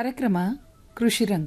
ಕಾರ್ಯಕ್ರಮ ಕೃಷಿರಂಗ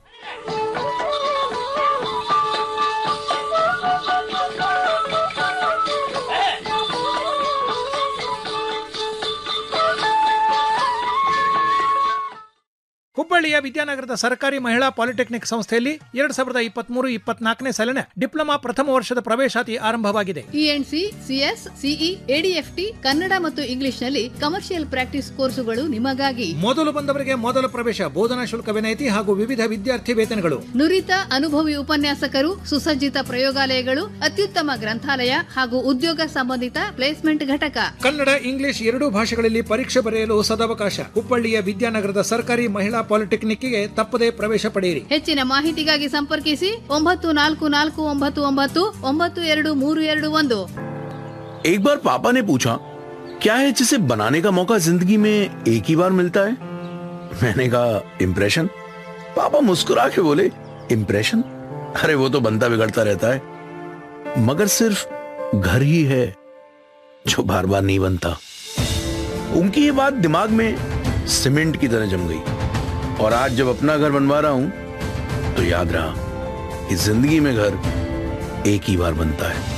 ಹುಬ್ಬಳ್ಳಿಯ ವಿದ್ಯಾನಗರದ ಸರ್ಕಾರಿ ಮಹಿಳಾ ಪಾಲಿಟೆಕ್ನಿಕ್ ಸಂಸ್ಥೆಯಲ್ಲಿ ಎರಡ್ ಸಾವಿರದ ಇಪ್ಪತ್ಮೂರು ಇಪ್ಪತ್ನಾಲ್ಕನೇ ಸಾಲಿನ ಡಿಪ್ಲೊಮಾ ಪ್ರಥಮ ವರ್ಷದ ಪ್ರವೇಶಾತಿ ಆರಂಭವಾಗಿದೆ E N C C S C E A D F T Kannada ಮತ್ತು ಇಂಗ್ಲಿಷ್ನಲ್ಲಿ ಕಮರ್ಷಿಯಲ್ ಪ್ರಾಕ್ಟೀಸ್ ಕೋರ್ಸುಗಳು ನಿಮಗಾಗಿ ಮೊದಲು ಬಂದವರಿಗೆ ಮೊದಲ ಪ್ರವೇಶ ಬೋಧನಾ ಶುಲ್ಕ ವಿನಾಯಿತಿ ಹಾಗೂ ವಿವಿಧ ವಿದ್ಯಾರ್ಥಿ ವೇತನಗಳು ನುರಿತ ಅನುಭವಿ ಉಪನ್ಯಾಸಕರು ಸುಸಜ್ಜಿತ ಪ್ರಯೋಗಾಲಯಗಳು ಅತ್ಯುತ್ತಮ ಗ್ರಂಥಾಲಯ ಹಾಗೂ ಉದ್ಯೋಗ ಸಂಬಂಧಿತ ಪ್ಲೇಸ್ಮೆಂಟ್ ಘಟಕ ಕನ್ನಡ ಇಂಗ್ಲಿಷ್ ಎರಡೂ ಭಾಷೆಗಳಲ್ಲಿ ಪರೀಕ್ಷೆ ಬರೆಯಲು ಸದಾವಕಾಶ ಹುಬ್ಬಳ್ಳಿಯ ವಿದ್ಯಾನಗರದ ಸರ್ಕಾರಿ ಮಹಿಳಾ ಪಾಲಿಟೆಕ್ನಿಕ್ಗೆ ತಪ್ಪದೇ ಪ್ರವೇಶ ಪಡೆಯಿರಿ ಹೆಚ್ಚಿನ ಮಾಹಿತಿಗಾಗಿ ಸಂಪರ್ಕಿಸಿ ಒಂಬತ್ತು ನಾಲ್ಕು ನಾಲ್ಕು ಒಂಬತ್ತು ಒಂಬತ್ತು ಒಂಬತ್ತು ಎರಡು ಮೂರು ಎರಡು ಒಂದು एक बार पापा ने पूछा क्या है जिसे बनाने का मौका जिंदगी में एक ही बार मिलता है मैंने कहा इम्प्रेशन पापा मुस्कुरा के बोले इम्प्रेशन अरे वो तो बनता बिगड़ता रहता है मगर सिर्फ घर ही है जो बार बार नहीं बनता उनकी ये बात दिमाग में सीमेंट की तरह जम गई और आज जब अपना घर बनवा रहा हूं तो याद रहा कि जिंदगी में घर एक ही बार बनता है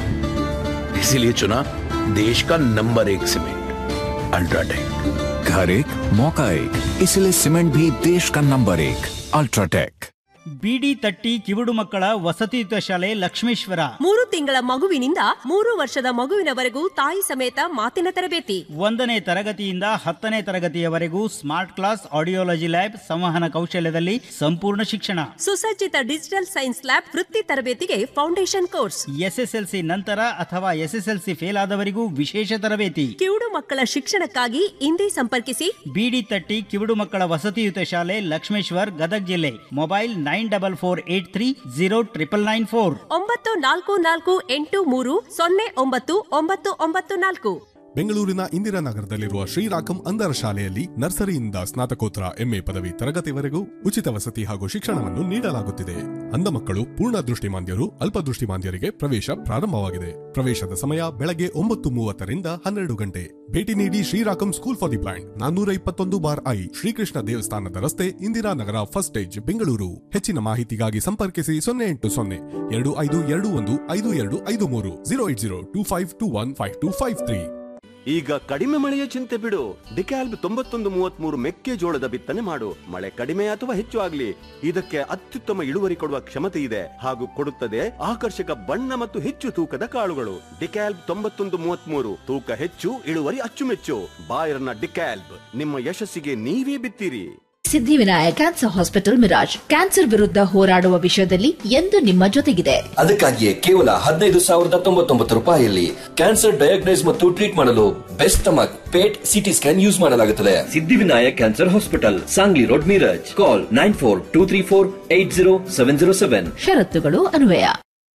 इसीलिए चुना देश का नंबर एक सीमेंट अल्ट्राटेक घर एक मौका एक इसलिए सीमेंट भी देश का नंबर एक अल्ट्राटेक ಬಿಡಿ ತಟ್ಟಿ ಕಿವುಡು ಮಕ್ಕಳ ವಸತಿಯುತ ಶಾಲೆ ಲಕ್ಷ್ಮೇಶ್ವರ ಮೂರು ತಿಂಗಳ ಮಗುವಿನಿಂದ ಮೂರು ವರ್ಷದ ಮಗುವಿನವರೆಗೂ ತಾಯಿ ಸಮೇತ ಮಾತಿನ ತರಬೇತಿ ಒಂದನೇ ತರಗತಿಯಿಂದ ಹತ್ತನೇ ತರಗತಿಯವರೆಗೂ ಸ್ಮಾರ್ಟ್ ಕ್ಲಾಸ್ ಆಡಿಯೋಲಜಿ ಲ್ಯಾಬ್ ಸಂವಹನ ಕೌಶಲ್ಯದಲ್ಲಿ ಸಂಪೂರ್ಣ ಶಿಕ್ಷಣ ಸುಸಜ್ಜಿತ ಡಿಜಿಟಲ್ ಸೈನ್ಸ್ ಲ್ಯಾಬ್ ವೃತ್ತಿ ತರಬೇತಿಗೆ ಫೌಂಡೇಶನ್ ಕೋರ್ಸ್ ಎಸ್ಎಸ್ಎಲ್ಸಿ ನಂತರ ಅಥವಾ ಎಸ್ಎಸ್ಎಲ್ಸಿ ಫೇಲ್ ಆದವರಿಗೂ ವಿಶೇಷ ತರಬೇತಿ ಕಿವುಡು ಮಕ್ಕಳ ಶಿಕ್ಷಣಕ್ಕಾಗಿ ಇಂದೇ ಸಂಪರ್ಕಿಸಿ ಬಿಡಿ ತಟ್ಟಿ ಕಿವುಡು ಮಕ್ಕಳ ವಸತಿಯುತ ಶಾಲೆ ಲಕ್ಷ್ಮೇಶ್ವರ್ ಗದಗ್ ಜಿಲ್ಲೆ mobile nine double four eight three zero triple nine four ಒಂಬತ್ತು ನಾಲ್ಕು ನಾಲ್ಕು ಎಂಟು ಮೂರು ಸೊನ್ನೆ ಒಂಬತ್ತು ಒಂಬತ್ತು ಒಂಬತ್ತು ನಾಲ್ಕು ಬೆಂಗಳೂರಿನ ಇಂದಿರಾನಗರದಲ್ಲಿರುವ ಶ್ರೀರಾಕಂ ಅಂಧರ ಶಾಲೆಯಲ್ಲಿ ನರ್ಸರಿಯಿಂದ ಸ್ನಾತಕೋತ್ತರ ಎಂಎ ಪದವಿ ತರಗತಿವರೆಗೂ ಉಚಿತ ವಸತಿ ಹಾಗೂ ಶಿಕ್ಷಣವನ್ನು ನೀಡಲಾಗುತ್ತಿದೆ ಅಂಧ ಮಕ್ಕಳು ಪೂರ್ಣ ದೃಷ್ಟಿಮಾಂದ್ಯರು ಅಲ್ಪದೃಷ್ಟಿಮಾಂದ್ಯರಿಗೆ ಪ್ರವೇಶ ಪ್ರಾರಂಭವಾಗಿದೆ ಪ್ರವೇಶದ ಸಮಯ ಬೆಳಗ್ಗೆ ಒಂಬತ್ತು ಮೂವತ್ತರಿಂದ ಹನ್ನೆರಡು ಗಂಟೆ ಭೇಟಿ ನೀಡಿ ಶ್ರೀರಾಕಂ ಸ್ಕೂಲ್ ಫಾರ್ ದಿ ಬ್ಲೈಂಡ್ ನಾನ್ನೂರ ಇಪ್ಪತ್ತೊಂದು ಬಾರ್ ಐ ಶ್ರೀಕೃಷ್ಣ ದೇವಸ್ಥಾನದ ರಸ್ತೆ ಇಂದಿರಾನಗರ ಫಸ್ಟ್ ಸ್ಟೇಜ್ ಬೆಂಗಳೂರು ಹೆಚ್ಚಿನ ಮಾಹಿತಿಗಾಗಿ ಸಂಪರ್ಕಿಸಿ ಸೊನ್ನೆ ಎಂಟು ಸೊನ್ನೆ ಎರಡು ಐದು ಎರಡು ಒಂದು ಐದು ಎರಡು ಐದು ಮೂರು zero eight zero two five two one five two five three ಈಗ ಕಡಿಮೆ ಮಳೆಯ ಚಿಂತೆ ಬಿಡು ಡಿಕ್ಯಾಲ್ಬ್ ತೊಂಬತ್ತೊಂದು ಮೂವತ್ಮೂರು ಮೆಕ್ಕೆಜೋಳದ ಬಿತ್ತನೆ ಮಾಡು ಮಳೆ ಕಡಿಮೆ ಅಥವಾ ಹೆಚ್ಚು ಆಗ್ಲಿ ಇದಕ್ಕೆ ಅತ್ಯುತ್ತಮ ಇಳುವರಿ ಕೊಡುವ ಕ್ಷಮತೆ ಇದೆ ಹಾಗೂ ಕೊಡುತ್ತದೆ ಆಕರ್ಷಕ ಬಣ್ಣ ಮತ್ತು ಹೆಚ್ಚು ತೂಕದ ಕಾಳುಗಳು ಡಿಕ್ಯಾಲ್ಬ್ ತೊಂಬತ್ತೊಂದು ಮೂವತ್ಮೂರು ತೂಕ ಹೆಚ್ಚು ಇಳುವರಿ ಅಚ್ಚುಮೆಚ್ಚು ಬಾಯರ್ನ ಡಿಕ್ಯಾಲ್ಬ್ ನಿಮ್ಮ ಯಶಸ್ಸಿಗೆ ನೀವೇ ಬಿತ್ತೀರಿ Siddhivinayak cancer hospital Miraj cancer ವಿರುದ್ಧ ಹೋರಾಡುವ ವಿಷಯದಲ್ಲಿ ಎಂದು ನಿಮ್ಮ ಜೊತೆಗಿದೆ ಅದಕ್ಕಾಗಿಯೇ ಕೇವಲ ಹದಿನೈದು ಸಾವಿರದ ತೊಂಬತ್ತೊಂಬತ್ತು ರೂಪಾಯಿಯಲ್ಲಿ ಕ್ಯಾನ್ಸರ್ ಡಯಾಗ್ನೈಸ್ ಮತ್ತು ಟ್ರೀಟ್ ಮಾಡಲು best stomach PET CT scan use ಮಾಡಲಾಗುತ್ತದೆ Siddhivinayak cancer hospital Sangli road Miraj call nine four two three four eight zero seven zero seven ಷರತ್ತುಗಳು ಅನ್ವಯ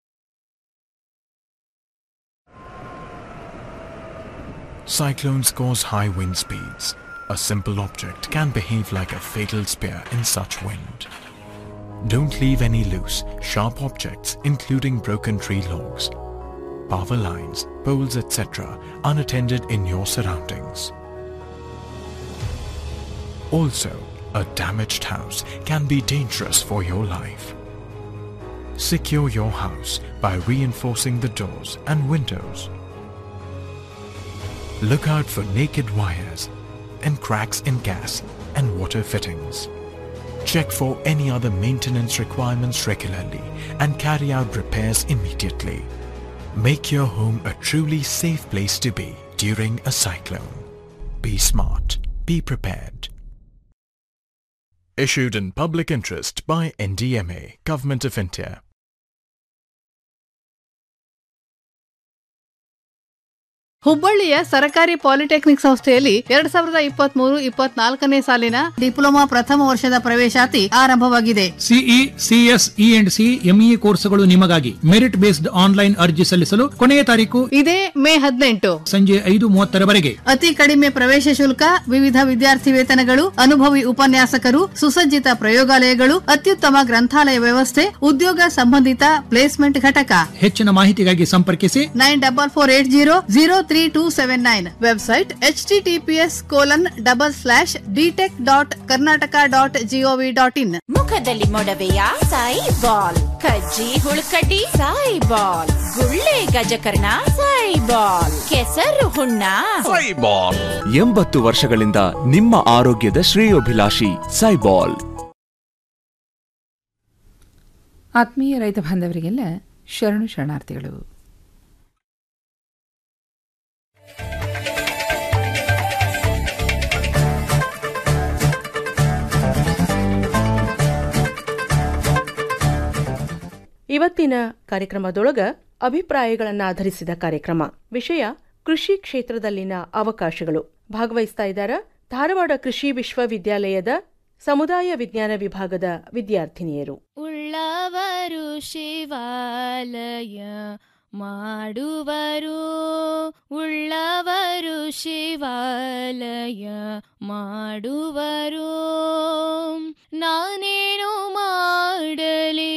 Cyclones cause high wind speeds. A simple object can behave like a fatal spear in such wind. Don't leave any loose, sharp objects, including broken tree logs, power lines, poles, etc., unattended in your surroundings. Also, a damaged house can be dangerous for your life. Secure your house by reinforcing the doors and windows. Look out for naked wires and cracks in gas and water fittings. Check for any other maintenance requirements regularly and carry out repairs immediately. Make your home a truly safe place to be during a cyclone. Be smart. Be prepared. Issued in public interest by NDMA, Government of India. ಹುಬ್ಬಳ್ಳಿಯ ಸರ್ಕಾರಿ polytechnic ಸಂಸ್ಥೆಯಲ್ಲಿ ಎರಡ್ ಸಾವಿರದ ಇಪ್ಪತ್ತ್ ಮೂರು ಇಪ್ಪತ್ನಾಲ್ಕನೇ ಸಾಲಿನ diploma ಪ್ರಥಮ ವರ್ಷದ ಪ್ರವೇಶಾತಿ ಆರಂಭವಾಗಿದೆ CE CS E and C ME ಕೋರ್ಸ್ಗಳು ನಿಮಗಾಗಿ ಮೆರಿಟ್ ಬೇಸ್ಡ್ ಆನ್ಲೈನ್ ಅರ್ಜಿ ಸಲ್ಲಿಸಲು ಕೊನೆಯ ತಾರೀಕು ಇದೇ ಮೇ ಹದಿನೆಂಟು ಸಂಜೆ ಐದು ಮೂವತ್ತರವರೆಗೆ ಅತಿ ಕಡಿಮೆ ಪ್ರವೇಶ ಶುಲ್ಕ ವಿವಿಧ ವಿದ್ಯಾರ್ಥಿ ವೇತನಗಳು ಅನುಭವಿ ಉಪನ್ಯಾಸಕರು ಸುಸಜ್ಜಿತ ಪ್ರಯೋಗಾಲಯಗಳು ಅತ್ಯುತ್ತಮ ಗ್ರಂಥಾಲಯ ವ್ಯವಸ್ಥೆ ಉದ್ಯೋಗ ಸಂಬಂಧಿತ ಪ್ಲೇಸ್ಮೆಂಟ್ ಘಟಕ ಹೆಚ್ಚಿನ ಮಾಹಿತಿಗಾಗಿ ಸಂಪರ್ಕಿಸಿ nine double four eight zero zero three two seven nine website H T T P S colon double slash dtek dot Karnataka dot GOV dot in ಮುಖದಲ್ಲಿ ಮೊಡವೆಯ ಸಾಯಿ ಬಾಲ್ ಕಜ್ಜಿ ಹುಳುಕಡ್ಡಿ ಸಾಯಿ ಬಾಲ್ ಗುಳ್ಳೆ ಗಜಕರ್ಣ ಸಾಯಿ ಬಾಲ್ ಕೆಸರು ಹುಣ್ಣ ಸೈಬಾಲ್ ಎಂಬತ್ತು ವರ್ಷಗಳಿಂದ ನಿಮ್ಮ ಆರೋಗ್ಯದ ಶ್ರೇಯೋಭಿಲಾಷಿ ಸೈಬಾಲ್ ಆತ್ಮೀಯ ರೈತ ಬಾಂಧವರಿಗೆಲ್ಲ ಶರಣು ಶರಣಾರ್ಥಿಗಳು ಇವತ್ತಿನ ಕಾರ್ಯಕ್ರಮದೊಳಗ ಅಭಿಪ್ರಾಯಗಳನ್ನ ಆಧರಿಸಿದ ಕಾರ್ಯಕ್ರಮ ವಿಷಯ ಕೃಷಿ ಕ್ಷೇತ್ರದಲ್ಲಿನ ಅವಕಾಶಗಳು ಭಾಗವಹಿಸ್ತಾ ಇದ್ದಾರ ಧಾರವಾಡ ಕೃಷಿ ವಿಶ್ವವಿದ್ಯಾಲಯದ ಸಮುದಾಯ ವಿಜ್ಞಾನ ವಿಭಾಗದ ವಿದ್ಯಾರ್ಥಿನಿಯರು ಉಳ್ಳವರು ಶಿವಾಲಯ ಮಾಡುವರು ಉಳ್ಳವರು ಶಿವಾಲಯ ಮಾಡುವರು ನಾನೇನು ಮಾಡಲಿ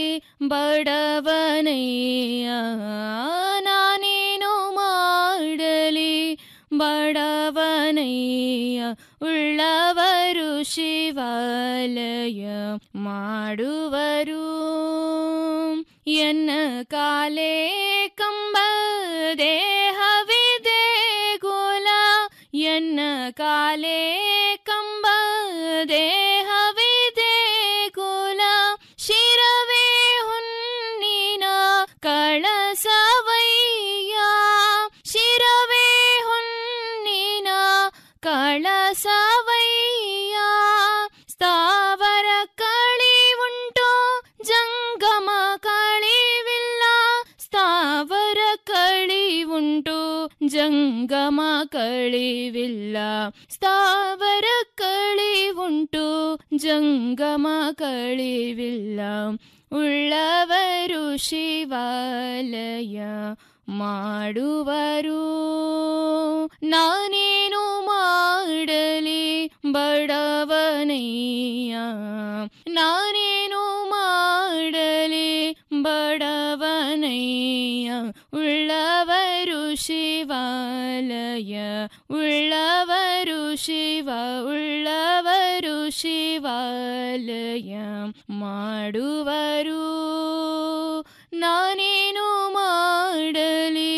ಬಡವನಯ್ಯ ನಾನೇನು ಮಾಡಲಿ ಬಡವನಯ್ಯ ಉಳ್ಳವರು ಶಿವಾಲಯ ಮಾಡುವರು ಎನ್ನ ಕಾಲೇ ಕಂಬ ದೇಹವಿದೆ ಗೋಲ ಎನ್ನ ಕಾಲೇ ಕಂಬ ದೇಹವಿದೆ ಗೋಲ ಶಿರವೇ ಹುಣ್ಣಿನ ಕಳಸವಯ್ಯ ಶಿರವೇ ಹುಣ್ಣಿನ ಕಳಸವಯ್ಯ ಸ್ಥಾವರ ಕಳಿ ಉಂಟು ಜಂಗಮ ಕಳಿವಿಲ್ಲ ಸ್ಥಾವರ ಕಳಿ ಉಂಟು ಜಂಗಮ ಕಳಿವಿಲ್ಲ ಸ್ಥಾವರ ಕಳಿ ಉಂಟು ಜಂಗಮ ಕಳಿವಿಲ್ಲ ಉಳ್ಳವರು ಶಿವಾಲಯ ಮಾಡುವರು ನಾನೇನು ಮಾಡಲಿ ಬಡವನಯ್ಯ ನಾನೇನು ಮಾಡಲಿ ಬಡವನಯ್ಯ ಉಳ್ಳವರು ಶಿವಾಲಯ ಉಳ್ಳವರು ಶಿವ ಉಳ್ಳವರು ಶಿವಾಲಯ ಮಾಡುವರು ನಾನೇನು ಮಾಡಲಿ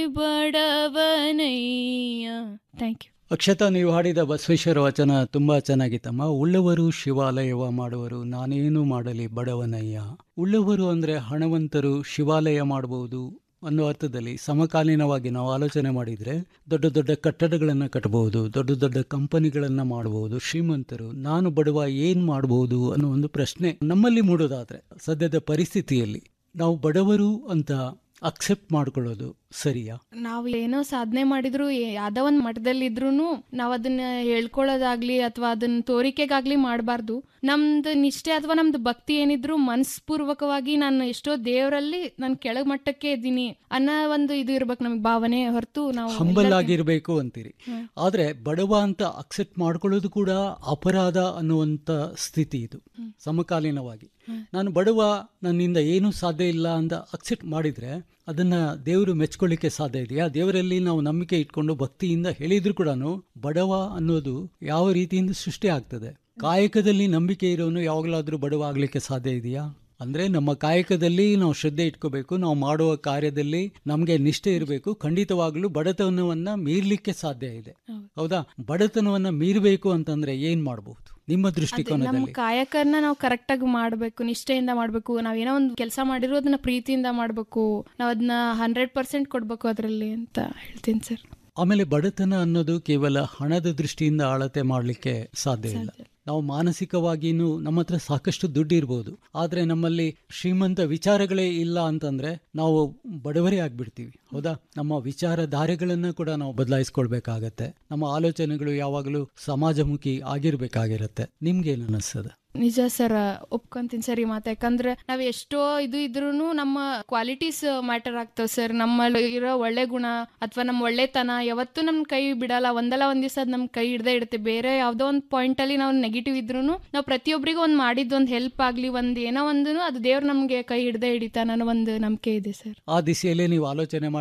ಬಡವನಯ್ಯ ಥ್ಯಾಂಕ್ ಯು ಅಕ್ಷತಾ ನೀವು ಹಾಡಿದ ಬಸವೇಶ್ವರ ವಚನ ತುಂಬಾ ಚೆನ್ನಾಗಿತ್ತಮ್ಮ ಉಳ್ಳವರು ಶಿವಾಲಯವ ಮಾಡುವರು ನಾನೇನು ಮಾಡಲಿ ಬಡವನಯ್ಯ ಉಳ್ಳವರು ಅಂದ್ರೆ ಹಣವಂತರು ಶಿವಾಲಯ ಮಾಡಬಹುದು ಅನ್ನೋ ಅರ್ಥದಲ್ಲಿ ಸಮಕಾಲೀನವಾಗಿ ನಾವು ಆಲೋಚನೆ ಮಾಡಿದ್ರೆ ದೊಡ್ಡ ದೊಡ್ಡ ಕಟ್ಟಡಗಳನ್ನು ಕಟ್ಟಬಹುದು ದೊಡ್ಡ ದೊಡ್ಡ ಕಂಪನಿಗಳನ್ನು ಮಾಡಬಹುದು ಶ್ರೀಮಂತರು ನಾನು ಬಡವ ಏನ್ ಮಾಡಬಹುದು ಅನ್ನೋ ಒಂದು ಪ್ರಶ್ನೆ ನಮ್ಮಲ್ಲಿ ಮೂಡೋದಾದ್ರೆ ಸದ್ಯದ ಪರಿಸ್ಥಿತಿಯಲ್ಲಿ ನಾವು ಬಡವರು ಅಂತ ಅಕ್ಸೆಪ್ಟ್ ಮಾಡ್ಕೊಳ್ಳೋದು ಸರಿಯಾ ನಾವು ಏನೋ ಸಾಧನೆ ಮಾಡಿದ್ರು ಯಾವ್ದೋ ಒಂದ್ ಮಠದಲ್ಲಿ ಇದ್ರು ನಾವ್ ಅದನ್ನ ಹೇಳ್ಕೊಳ್ಳೋದಾಗ್ಲಿ ಅಥವಾ ಅದನ್ನ ತೋರಿಕೆಗಾಗ್ಲಿ ಮಾಡಬಾರ್ದು ನಮ್ದು ನಿಷ್ಠೆ ಅಥವಾ ನಮ್ದು ಭಕ್ತಿ ಏನಿದ್ರು ಮನಸ್ಪೂರ್ವಕವಾಗಿ ನಾನು ಎಷ್ಟೋ ದೇವರಲ್ಲಿ ನಾನು ಕೆಳಗ್ ಮಟ್ಟಕ್ಕೆ ಇದ್ದೀನಿ ಅನ್ನೋ ಒಂದು ಇದು ಇರ್ಬೇಕು ನಮ್ಗೆ ಭಾವನೆ ಹೊರತು ನಾವು ಹಂಬಲ್ ಎಲ್ಲರ್ಗೂ- ಆಗಿರ್ಬೇಕು ಅಂತೀರಿ ಹ್ಮ್. ಆದ್ರೆ ಬಡವ ಅಂತ ಅಕ್ಸೆಪ್ಟ್ ಮಾಡ್ಕೊಳ್ಳೋದು ಕೂಡ ಅಪರಾಧ ಅನ್ನುವಂತ ಸ್ಥಿತಿ ಇದು ಸಮಕಾಲೀನವಾಗಿ ನಾನು ಬಡವ ನನ್ನಿಂದ ಏನೂ ಸಾಧ್ಯ ಇಲ್ಲ ಅಂತ ಅಕ್ಸೆಪ್ಟ್ ಮಾಡಿದ್ರೆ ಅದನ್ನ ದೇವರು ಮೆಚ್ಕೊಳ್ಳಿಕ್ಕೆ ಸಾಧ್ಯ ಇದೆಯಾ ದೇವರಲ್ಲಿ ನಾವು ನಂಬಿಕೆ ಇಟ್ಕೊಂಡು ಭಕ್ತಿಯಿಂದ ಹೇಳಿದ್ರು ಕೂಡ ಬಡವ ಅನ್ನೋದು ಯಾವ ರೀತಿಯಿಂದ ಸೃಷ್ಟಿ ಆಗ್ತದೆ ಕಾಯಕದಲ್ಲಿ ನಂಬಿಕೆ ಇರೋನು ಯಾವಾಗಲಾದ್ರೂ ಬಡವ ಆಗ್ಲಿಕ್ಕೆ ಸಾಧ್ಯ ಇದೆಯಾ ಅಂದ್ರೆ ನಮ್ಮ ಕಾಯಕದಲ್ಲಿ ನಾವು ಶ್ರದ್ಧೆ ಇಟ್ಕೋಬೇಕು ನಾವು ಮಾಡುವ ಕಾರ್ಯದಲ್ಲಿ ನಮಗೆ ನಿಷ್ಠೆ ಇರಬೇಕು ಖಂಡಿತವಾಗ್ಲೂ ಬಡತನವನ್ನ ಮೀರ್ಲಿಕ್ಕೆ ಸಾಧ್ಯ ಇದೆ ಹೌದಾ ಬಡತನವನ್ನ ಮೀರಬೇಕು ಅಂತಂದ್ರೆ ಏನ್ ಮಾಡಬಹುದು ನಿಮ್ಮ ಅದೇ, ನಮ್ಮ ದೃಷ್ಟಿಕೋನದಲ್ಲಿ ಕಾಯಕನ್ನ ನಾವು ಕರೆಕ್ಟ್ ಆಗಿ ಮಾಡ್ಬೇಕು ನಿಷ್ಠೆಯಿಂದ ಮಾಡ್ಬೇಕು ನಾವ್ ಏನೋ ಒಂದು ಕೆಲಸ ಮಾಡಿರೋ ಅದನ್ನ ಪ್ರೀತಿಯಿಂದ ಮಾಡ್ಬೇಕು ನಾವ್ ಅದನ್ನ ಹಂಡ್ರೆಡ್ ಪರ್ಸೆಂಟ್ ಕೊಡ್ಬೇಕು ಅದ್ರಲ್ಲಿ ಅಂತ ಹೇಳ್ತೀನಿ ಸರ್ ಆಮೇಲೆ ಬಡತನ ಅನ್ನೋದು ಕೇವಲ ಹಣದ ದೃಷ್ಟಿಯಿಂದ ಅಳತೆ ಮಾಡಲಿಕ್ಕೆ ಸಾಧ್ಯ ಇಲ್ಲ ನಾವು ಮಾನಸಿಕವಾಗಿನೂ ನಮ್ಮ ಹತ್ರ ಸಾಕಷ್ಟು ದುಡ್ಡು ಇರ್ಬೋದು ಆದ್ರೆ ನಮ್ಮಲ್ಲಿ ಶ್ರೀಮಂತ ವಿಚಾರಗಳೇ ಇಲ್ಲ ಅಂತಂದ್ರೆ ನಾವು ಬಡವರೇ ಆಗ್ಬಿಡ್ತೀವಿ ಹೌದಾ ನಮ್ಮ ವಿಚಾರಧಾರೆಗಳನ್ನ ಕೂಡ ನಾವು ಬದಲಾಯಿಸ್ಕೊಳ್ಬೇಕಾಗತ್ತೆ ನಮ್ಮ ಆಲೋಚನೆಗಳು ಯಾವಾಗಲೂ ಸಮಾಜಮುಖಿ ಆಗಿರ್ಬೇಕಾಗಿರತ್ತೆ ನಿಮ್ಗೇನು ಅನಿಸ್ತದೆ ನಿಜ ಸರ್ ಒಪ್ಕೊಂತೀನಿ ಸರ್ ಈ ಮಾತು ಯಾಕಂದ್ರೆ ನಾವ್ ಎಷ್ಟೋ ಇದು ಇದ್ರೂನು ನಮ್ಮ ಕ್ವಾಲಿಟೀಸ್ ಮ್ಯಾಟರ್ ಆಗ್ತಾವ ಸರ್ ನಮ್ಮಲ್ಲಿ ಇರೋ ಒಳ್ಳೆ ಗುಣ ಅಥವಾ ನಮ್ಮ ಒಳ್ಳೆತನ ಯಾವತ್ತೂ ನಮ್ ಕೈ ಬಿಡಲ್ಲ ಒಂದಲ್ಲ ಒಂದ್ ದಿವಸ ಅದ್ ನಮ್ ಕೈ ಹಿಡ್ದೇ ಇಡುತ್ತೆ ಬೇರೆ ಯಾವ್ದೋ ಒಂದ್ ಪಾಯಿಂಟ್ ಅಲ್ಲಿ ನಾವು ನೆಗೆಟಿವ್ ಇದ್ರೂನು ನಾವು ಪ್ರತಿಯೊಬ್ಬರಿಗೂ ಒಂದ್ ಮಾಡಿದ್ ಒಂದ್ ಹೆಲ್ಪ್ ಆಗ್ಲಿ ಒಂದ್ ಏನೋ ಒಂದು ಅದು ದೇವ್ರು ನಮ್ಗೆ ಕೈ ಹಿಡ್ದೇ ಹಿಡಿತಾನ ಅನ್ನೋ ಒಂದು ನಂಬಿಕೆ ಇದೆ ಸರ್ ಆ ದಿಸೆಯಲ್ಲೇ ನೀವು ಆಲೋಚನೆ ಮಾಡಿ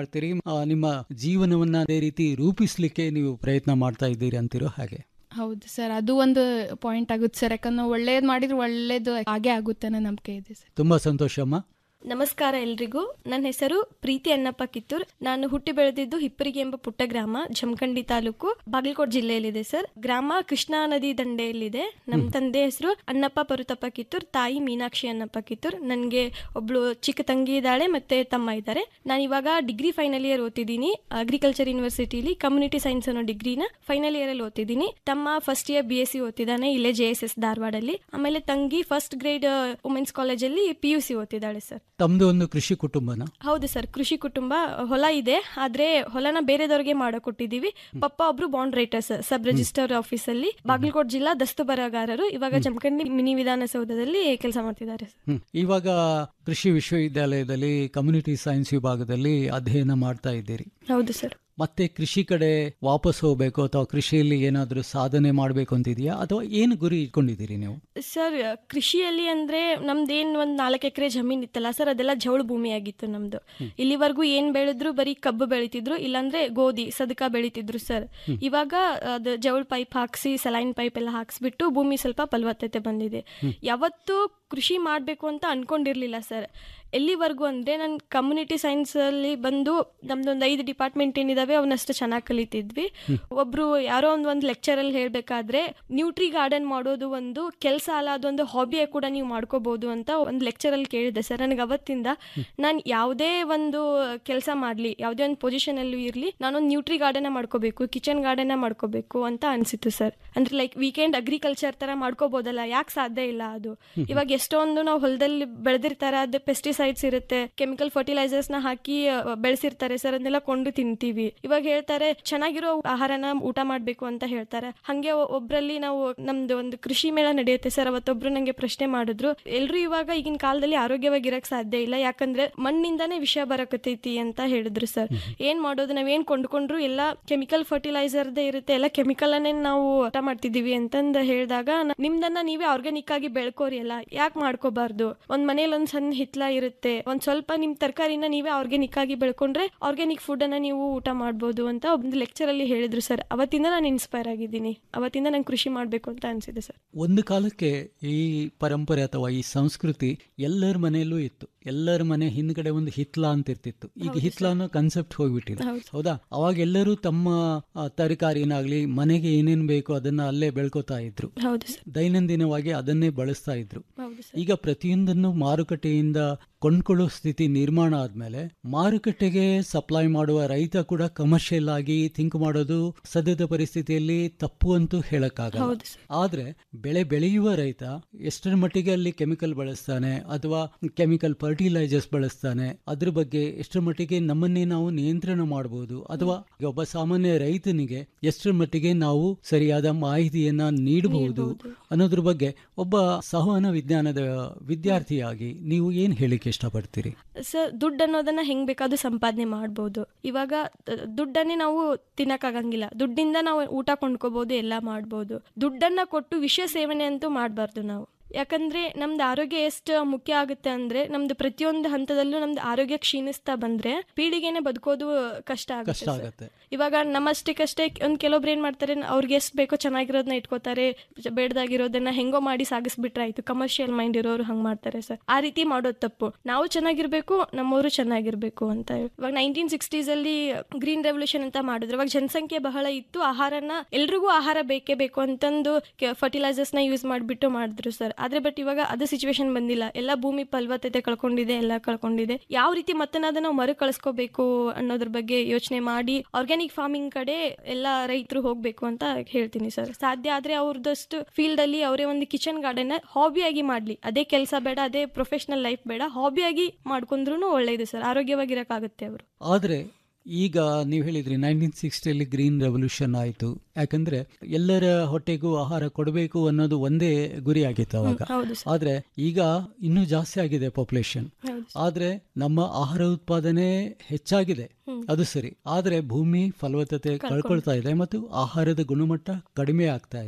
ಮಾಡ್ತೀರಿ ಆ, ನಿಮ್ಮ ಜೀವನವನ್ನ ಅದೇ ರೀತಿ ರೂಪಿಸ್ಲಿಕ್ಕೆ ನೀವು ಪ್ರಯತ್ನ ಮಾಡ್ತಾ ಇದ್ದೀರಿ ಅಂತಿರೋ ಹಾಗೆ ಹೌದು ಸರ್ ಅದು ಒಂದು ಪಾಯಿಂಟ್ ಆಗುತ್ತೆ ಸರ್ ಯಾಕಂದ್ರೆ ನಾವು ಒಳ್ಳೇದು ಮಾಡಿದ್ರೆ ಒಳ್ಳೇದು ಹಾಗೆ ಆಗುತ್ತೆ ಅನ್ನೋ ನಂಬಿಕೆ ಇದೆ ಸರ್ ತುಂಬಾ ಸಂತೋಷಮ್ಮ ನಮಸ್ಕಾರ ಎಲ್ರಿಗೂ ನನ್ನ ಹೆಸರು ಪ್ರೀತಿ ಅನ್ನಪ್ಪ ಕಿತ್ತೂರ್ ನಾನು ಹುಟ್ಟಿ ಬೆಳೆದಿದ್ದು ಹಿಪ್ಪರಿಗೆ ಎಂಬ ಪುಟ್ಟ ಗ್ರಾಮ ಜಮಖಂಡಿ ತಾಲೂಕು ಬಾಗಲಕೋಟೆ ಜಿಲ್ಲೆಯಲ್ಲಿದೆ ಸರ್ ಗ್ರಾಮ ಕೃಷ್ಣಾ ನದಿ ದಂಡೆಯಲ್ಲಿದೆ ನಮ್ಮ ತಂದೆ ಹೆಸರು ಅಣ್ಣಪ್ಪ ಪರುತಪ್ಪ ಕಿತ್ತೂರ್ ತಾಯಿ ಮೀನಾಕ್ಷಿ ಅನ್ನಪ್ಪ ಕಿತ್ತೂರ್ ನನಗೆ ಒಬ್ಳು ಚಿಕ್ಕ ತಂಗಿ ಇದ್ದಾಳೆ ಮತ್ತೆ ತಮ್ಮ ಇದ್ದಾರೆ ನಾನು ಇವಾಗ ಡಿಗ್ರಿ ಫೈನಲ್ ಇಯರ್ ಓದ್ತಿದ್ದೀನಿ ಅಗ್ರಿಕಲ್ಚರ್ ಯೂನಿವರ್ಸಿಟಿಲಿ ಕಮ್ಯುನಿಟಿ ಸೈನ್ಸ್ ಅನ್ನೋ ಡಿಗ್ರಿನ ಫೈನಲ್ ಇಯರ್ ಅಲ್ಲಿ ಓದ್ತಿದ್ದೀನಿ ತಮ್ಮ first year B S C ಓದ್ತಿದ್ದಾನೆ ಇಲ್ಲೇ ಜೆ ಎಸ್ ಎಸ್ ಧಾರವಾಡಲ್ಲಿ ಆಮೇಲೆ ತಂಗಿ ಫಸ್ಟ್ ಗ್ರೇಡ್ ವುಮೆನ್ಸ್ ಕಾಲೇಜಲ್ಲಿ ಪಿ ಯು ಸಿ ಓದ್ತಿದ್ದಾಳೆ ಸರ್ ತಮ್ದು ಒಂದು ಕೃಷಿ ಕುಟುಂಬನ ಹೌದು ಸರ್ ಕೃಷಿ ಕುಟುಂಬ ಹೊಲ ಇದೆ ಆದ್ರೆ ಹೊಲನ ಬೇರೆದವ್ರಿಗೆ ಮಾಡೋ ಕೊಟ್ಟಿದೀವಿ ಪಪ್ಪ ಒಬ್ರು bond writers sub register office ಅಲ್ಲಿ ಬಾಗಲಕೋಟೆ ಜಿಲ್ಲಾ ದಸ್ತು ಬರಗಾರರು ಇವಾಗ ಜಮಖಂಡಿ ಮಿನಿ ವಿಧಾನಸೌಧದಲ್ಲಿ ಕೆಲಸ ಮಾಡ್ತಿದ್ದಾರೆ ಸರ್ ಹ್ಮ್. ಇವಾಗ ಕೃಷಿ ವಿಶ್ವವಿದ್ಯಾಲಯದಲ್ಲಿ ಕಮ್ಯುನಿಟಿ ಸೈನ್ಸ್ ವಿಭಾಗದಲ್ಲಿ ಅಧ್ಯಯನ ಮಾಡ್ತಾ ಇದ್ದೀರಿ ಹೌದು ಸರ್ ಮತ್ತೆ ಕೃಷಿ ಕಡೆ ವಾಪಸ್ ಹೋಗ್ಬೇಕು ಅಥವಾ ಕೃಷಿಯಲ್ಲಿ ಏನಾದರೂ ಸಾಧನೆ ಮಾಡಬೇಕು ಅಂತಿದೆಯಾ ಅಥವಾ ಏನು ಗುರಿ ಇಟ್ಕೊಂಡಿದ್ದೀರಿ ನೀವು ಸರ್ ಕೃಷಿಯಲ್ಲಿ ಅಂದ್ರೆ ನಮ್ದೇನ್ ಒಂದ್ ನಾಲ್ಕು ಎಕರೆ ಜಮೀನ್ ಇತ್ತಲ್ಲ ಸರ್ ಅದೆಲ್ಲ ಜವಳು ಭೂಮಿ ಆಗಿತ್ತು ನಮ್ದು ಇಲ್ಲಿವರೆಗೂ ಏನ್ ಬೆಳೆದ್ರು ಬರೀ ಕಬ್ಬು ಬೆಳಿತಿದ್ರು ಇಲ್ಲಾಂದ್ರೆ ಗೋಧಿ ಸದಕ ಬೆಳಿತಿದ್ರು ಸರ್ ಇವಾಗ ಅದು ಜವಳು ಪೈಪ್ ಹಾಕ್ಸಿ ಸಲೈನ್ ಪೈಪ್ ಎಲ್ಲ ಹಾಕ್ಸ್ಬಿಟ್ಟು ಭೂಮಿ ಸ್ವಲ್ಪ ಫಲವತ್ತತೆ ಬಂದಿದೆ ಯಾವತ್ತೂ ಕೃಷಿ ಮಾಡಬೇಕು ಅಂತ ಅನ್ಕೊಂಡಿರ್ಲಿಲ್ಲ ಸರ್ ಎಲ್ಲಿವರೆಗೂ ಅಂದರೆ ನಾನು ಕಮ್ಯುನಿಟಿ ಸೈನ್ಸಲ್ಲಿ ಬಂದು ನಮ್ದೊಂದು ಐದು ಡಿಪಾರ್ಟ್ಮೆಂಟ್ ಏನಿದಾವೆ ಅವನ್ನಷ್ಟು ಚೆನ್ನಾಗಿ ಕಲಿತಿದ್ವಿ ಒಬ್ರು ಯಾರೋ ಒಂದು ಒಂದು ಲೆಕ್ಚರಲ್ಲಿ ಹೇಳಬೇಕಾದ್ರೆ ನ್ಯೂಟ್ರಿ ಗಾರ್ಡನ್ ಮಾಡೋದು ಒಂದು ಕೆಲಸ ಅಲ್ಲ ಅದೊಂದು ಹಾಬಿಯಾಗಿ ಕೂಡ ನೀವು ಮಾಡ್ಕೋಬಹುದು ಅಂತ ಒಂದು ಲೆಕ್ಚರಲ್ಲಿ ಕೇಳಿದೆ ಸರ್ ನನಗೆ ಅವತ್ತಿಂದ ನಾನು ಯಾವುದೇ ಒಂದು ಕೆಲಸ ಮಾಡಲಿ ಯಾವುದೇ ಒಂದು ಪೊಸಿಷನಲ್ಲೂ ಇರಲಿ ನಾನೊಂದು ನ್ಯೂಟ್ರಿ ಗಾರ್ಡನ್ ಮಾಡ್ಕೋಬೇಕು ಕಿಚನ್ ಗಾರ್ಡನ್ ಮಾಡ್ಕೋಬೇಕು ಅಂತ ಅನಿಸಿತ್ತು ಸರ್ ಅಂದ್ರೆ ಲೈಕ್ ವೀಕೆಂಡ್ ಅಗ್ರಿಕಲ್ಚರ್ ತರ ಮಾಡ್ಕೋಬಹುದಲ್ಲ ಯಾಕೆ ಸಾಧ್ಯ ಇಲ್ಲ ಅದು ಇವಾಗ ಎಷ್ಟೊಂದು ನಾವು ಹೊಲದಲ್ಲಿ ಬೆಳೆದಿರ್ತಾರೆ ಅದು ಪೆಸ್ಟಿಸೈಡ್ಸ್ ಇರುತ್ತೆ ಕೆಮಿಕಲ್ ಫರ್ಟಿಲೈಸರ್ಸ್ ನ ಹಾಕಿ ಆ, ಬೆಳೆಸಿರ್ತಾರೆ ಸರ್ ಅದನ್ನೆಲ್ಲ ಕೊಂಡು ತಿಂತೀವಿ ಇವಾಗ ಹೇಳ್ತಾರೆ ಚೆನ್ನಾಗಿರೋ ಆಹಾರನ ಊಟ ಮಾಡ್ಬೇಕು ಅಂತ ಹೇಳ್ತಾರೆ ಹಂಗೆ ಒ- ಒಬ್ರಲ್ಲಿ ನಾವು ನಮ್ದು ಒಂದು ಕೃಷಿ ಮೇಳ ನಡೆಯುತ್ತೆ ಸರ್ ಅವತ್ತೊಬ್ರು ನಂಗೆ ಪ್ರಶ್ನೆ ಮಾಡಿದ್ರು ಎಲ್ರು ಇವಾಗ ಈಗಿನ ಕಾಲದಲ್ಲಿ ಆರೋಗ್ಯವಾಗಿರಕ್ ಸಾಧ್ಯ ಇಲ್ಲ ಯಾಕಂದ್ರೆ ಮಣ್ಣಿಂದಾನೇ ವಿಷ ಬರಕತೈತಿ ಅಂತ ಹೇಳಿದ್ರು ಸರ್ ಏನ್ ಮಾಡೋದು ನಾವೇನ್ ಕೊಂಡ್ಕೊಂಡ್ರು ಎಲ್ಲ ಕೆಮಿಕಲ್ ಫರ್ಟಿಲೈಸರ್ದೇ ಇರುತ್ತೆ ಎಲ್ಲ ಕೆಮಿಕಲ್ ಅನ್ನೇ ನಾವು ಊಟ ಮಾಡ್ತಿದೀವಿ ಅಂತಂದ ಹೇಳಿದಾಗ ನ- ನಿಮ್ದನ್ನ ನೀವೇ ಆರ್ಗಾನಿಕ್ ಆಗಿ ಬೆಳ್ಕೋರಿ ಅಲ್ಲ ಯಾಕೆ ಮಾಡ್ಕೋಬಾರ್ದು ಒಂದ್ ಮನೇಲಿ ಒಂದ್ ಸಣ್ಣ ಹಿತ್ಲ ಇರುತ್ತೆ ಒಂದ್ ಸ್ವಲ್ಪ ನಿಮ್ ತರಕಾರಿನ ನೀವೇ ಆರ್ಗ್ಯಾನಿಕ್ ಆಗಿ ಬೆಳ್ಕೊಂಡ್ರೆ ಆರ್ಗ್ಯಾನಿಕ್ ಫುಡ್ ಅನ್ನ ನೀವು ಊಟ ಮಾಡ್ಬೋದು ಅಂತ ಒಂದು ಲೆಕ್ಚರ್ ಅಲ್ಲಿ ಹೇಳಿದ್ರು ಸರ್ ಅವತ್ತಿಂದ ನಾನು ಇನ್ಸ್ಪೈರ್ ಆಗಿದ್ದೀನಿ ಅವತ್ತಿಂದ ನಂಗೆ ಕೃಷಿ ಮಾಡ್ಬೇಕು ಅಂತ ಅನ್ಸಿದೆ ಸರ್ ಒಂದು ಕಾಲಕ್ಕೆ ಈ ಪರಂಪರೆ ಅಥವಾ ಈ ಸಂಸ್ಕೃತಿ ಎಲ್ಲರ ಮನೆಯಲ್ಲೂ ಇತ್ತು ಎಲ್ಲರ ಮನೆ ಹಿಂದ್ಗಡೆ ಒಂದು ಹಿತ್ಲ ಅಂತ ಇರ್ತಿತ್ತು ಈಗ ಹಿತ್ಲ ಅನ್ನೋ ಕನ್ಸೆಪ್ಟ್ ಹೋಗ್ಬಿಟ್ಟಿದೆ ಹೌದು. ಹೌದಾ ಅವಾಗ ಎಲ್ಲರೂ ತಮ್ಮ ಆ, ತರಕಾರಿನಾಗ್ಲಿ ಮನೆಗೆ ಏನೇನ್ ಬೇಕು ಅದನ್ನ ಅಲ್ಲೇ ಬೆಳ್ಕೋತಾ ಇದ್ರು ಹೌದು ಸರ್ ದೈನಂದಿನವಾಗಿ ಅದನ್ನೇ ಬಳಸ್ತಾ ಇದ್ರು ಹೌದು ಈಗ ಪ್ರತಿಯೊಂದನ್ನು ಮಾರುಕಟ್ಟೆಯಿಂದ ಕೊಂಡ್ಕೊಳ್ಳೋ ಸ್ಥಿತಿ ನಿರ್ಮಾಣ ಆದ್ಮೇಲೆ ಮಾರುಕಟ್ಟೆಗೆ ಸಪ್ಲೈ ಮಾಡುವ ರೈತ ಕೂಡ ಕಮರ್ಷಿಯಲ್ ಆಗಿ ಥಿಂಕ್ ಮಾಡೋದು ಸದ್ಯದ ಪರಿಸ್ಥಿತಿಯಲ್ಲಿ ತಪ್ಪು ಅಂತೂ ಹೇಳಕ್ಕಾಗಲ್ಲ ಹೌದು ಆದ್ರೆ ಬೆಳೆ ಬೆಳೆಯುವ ರೈತ ಎಷ್ಟರ ಮಟ್ಟಿಗೆ ಅಲ್ಲಿ ಕೆಮಿಕಲ್ ಬಳಸ್ತಾನೆ ಅಥವಾ ಕೆಮಿಕಲ್ ಫರ್ಟಿಲೈಸರ್ಸ್ ಬಳಸ್ತಾನೆ ಅದ್ರ ಬಗ್ಗೆ ಎಷ್ಟರ ಮಟ್ಟಿಗೆ ನಮ್ಮನ್ನೇ ನಾವು ನಿಯಂತ್ರಣ ಮಾಡಬಹುದು ಅಥವಾ ಈಗ ಒಬ್ಬ ಸಾಮಾನ್ಯ ರೈತನಿಗೆ ಎಷ್ಟರ ಮಟ್ಟಿಗೆ ನಾವು ಸರಿಯಾದ ಮಾಹಿತಿಯನ್ನ ನೀಡಬಹುದು ಅನ್ನೋದ್ರ ಬಗ್ಗೆ ಒಬ್ಬ ಸಂವಹನ ವಿಜ್ಞಾನದ ವಿದ್ಯಾರ್ಥಿಯಾಗಿ ನೀವು ಏನ್ ಹೇಳಿಕೆ ಇಷ್ಟಪಡ್ತೀರಿ ಸರ್ ದುಡ್ಡು ಅನ್ನೋದನ್ನ ಹೆಂಗ್ ಬೇಕಾದ್ರೂ ಸಂಪಾದನೆ ಮಾಡ್ಬೋದು ಇವಾಗ ದ- ದುಡ್ಡನ್ನೇ ನಾವು ತಿನ್ನಕ್ಕಾಗಂಗಿಲ್ಲ ದುಡ್ಡಿಂದ ನಾವು ಊಟ ಕೊಂಡ್ಕೋಬಹುದು ಎಲ್ಲ ಮಾಡ್ಬೋದು ದುಡ್ಡನ್ನ ಕೊಟ್ಟು ವಿಷ ಸೇವನೆ ಅಂತೂ ಮಾಡಬಾರ್ದು ನಾವು ಯಾಕಂದ್ರೆ ನಮ್ದು ಆರೋಗ್ಯ ಎಷ್ಟು ಮುಖ್ಯ ಆಗುತ್ತೆ ಅಂದ್ರೆ ನಮ್ದು ಪ್ರತಿಯೊಂದು ಹಂತದಲ್ಲೂ ನಮ್ದು ಆರೋಗ್ಯ ಕ್ಷೀಣಿಸ್ತಾ ಬಂದ್ರೆ ಪೀಳಿಗೆನೆ ಬದುಕೋದು ಕಷ್ಟ ಆಗುತ್ತೆ ಕಷ್ಟ ಸರ್. ಆಗತ್ತೆ ಇವಾಗ ನಮ್ಮಷ್ಟಕ್ಕಷ್ಟೇ ಒಂದ್ ಕೆಲವೊಬ್ರು ಏನ್ ಮಾಡ್ತಾರೆ ಅವ್ರಿಗೆ ಎಷ್ಟು ಬೇಕೋ ಚೆನ್ನಾಗಿರೋದನ್ನ ಇಟ್ಕೋತಾರೆ ಬೇಡದಾಗಿರೋದನ್ನ ಹೆಂಗೋ ಮಾಡಿ ಸಾಗಿಸ್ಬಿಟ್ರೆ ಆಯ್ತು ಕಮರ್ಷಿಯಲ್ ಮೈಂಡ್ ಇರೋರು ಹಂಗ್ ಮಾಡ್ತಾರೆ ಸರ್ ಆ ರೀತಿ ಮಾಡೋದು ತಪ್ಪು ನಾವು ಚೆನ್ನಾಗಿರ್ಬೇಕು ನಮ್ಮವರು ಚೆನ್ನಾಗಿರ್ಬೇಕು ಅಂತ ಇವಾಗ ನೈನ್ಟೀನ್ ಸಿಕ್ಸ್ಟೀಸ್ ಅಲ್ಲಿ ಗ್ರೀನ್ ರೆವಲ್ಯೂಷನ್ ಅಂತ ಮಾಡಿದ್ರು ಇವಾಗ ಜನಸಂಖ್ಯೆ ಬಹಳ ಇತ್ತು ಆಹಾರನ ಎಲ್ರಿಗೂ ಆಹಾರ ಬೇಕೇ ಬೇಕು ಅಂತಂದು ಫರ್ಟಿಲೈಸರ್ಸ್ ನ ಯೂಸ್ ಮಾಡಿಬಿಟ್ಟು ಮಾಡಿದ್ರು ಸರ್ ಆದ್ರೆ ಬಟ್ ಇವಾಗ ಅದು ಸಿಚುವೇಶನ್ ಬಂದಿಲ್ಲ ಎಲ್ಲ ಭೂಮಿ ಫಲವತ್ತತೆ ಕಳ್ಕೊಂಡಿದೆ ಎಲ್ಲ ಕಳ್ಕೊಂಡಿದೆ ಯಾವ ರೀತಿ ಮತ್ತೆ ಅದನ್ನ ನಾವು ಮರು ಕಳಿಸ್ಕೋಬೇಕು ಅನ್ನೋದ್ರ ಬಗ್ಗೆ ಯೋಚನೆ ಮಾಡಿ ಆರ್ಗ್ಯಾನಿಕ್ ಫಾರ್ಮಿಂಗ್ ಕಡೆ ಎಲ್ಲ ರೈತರು ಹೋಗ್ಬೇಕು ಅಂತ ಹೇಳ್ತೀನಿ ಸರ್ ಸಾಧ್ಯ ಆದ್ರೆ ಅವ್ರದಷ್ಟು ಫೀಲ್ಡ್ ಅಲ್ಲಿ ಅವರೇ ಒಂದು ಕಿಚನ್ ಗಾರ್ಡನ್ ಹಾಬಿಯಾಗಿ ಮಾಡ್ಲಿ ಅದೇ ಕೆಲಸ ಬೇಡ ಅದೇ ಪ್ರೊಫೆಷನಲ್ ಲೈಫ್ ಬೇಡ ಹಾಬಿಯಾಗಿ ಮಾಡ್ಕೊಂಡ್ರು ಒಳ್ಳೇದು ಸರ್ ಆರೋಗ್ಯವಾಗಿರಕ್ಕಾಗುತ್ತೆ ಅವರು ಆದ್ರೆ ಈಗ ನೀವು ಹೇಳಿದ್ರಿ ನೈನ್ಟೀನ್ ಸಿಕ್ಸ್ಟಿಯಲ್ಲಿ ಗ್ರೀನ್ ರೆವಲ್ಯೂಷನ್ ಆಯಿತು ಯಾಕಂದ್ರೆ ಎಲ್ಲರ ಹೊಟ್ಟೆಗೂ ಆಹಾರ ಕೊಡಬೇಕು ಅನ್ನೋದು ಒಂದೇ ಗುರಿ ಆಗಿತ್ತು ಅವಾಗ ಹ್ಮ್, ಹೌದು ಸರ್. ಆದ್ರೆ ಈಗ ಇನ್ನೂ ಜಾಸ್ತಿ ಆಗಿದೆ ಪಾಪ್ಯುಲೇಷನ್ ಹೌದು ಆದ್ರೆ ನಮ್ಮ ಆಹಾರ ಉತ್ಪಾದನೆ ಹೆಚ್ಚಾಗಿದೆ ಹ್ಮ್. ಅದು ಸರಿ ಆದ್ರೆ ಭೂಮಿ ಫಲವತ್ತತೆ ಕಳ್ಕೊಳ್ತಾ ಕಳ್ಕೊಳ್ತಾ ಇದೆ ಮತ್ತು ಆಹಾರದ ಗುಣಮಟ್ಟ ಕಡಿಮೆ ಆಗ್ತಾ ಇದೆ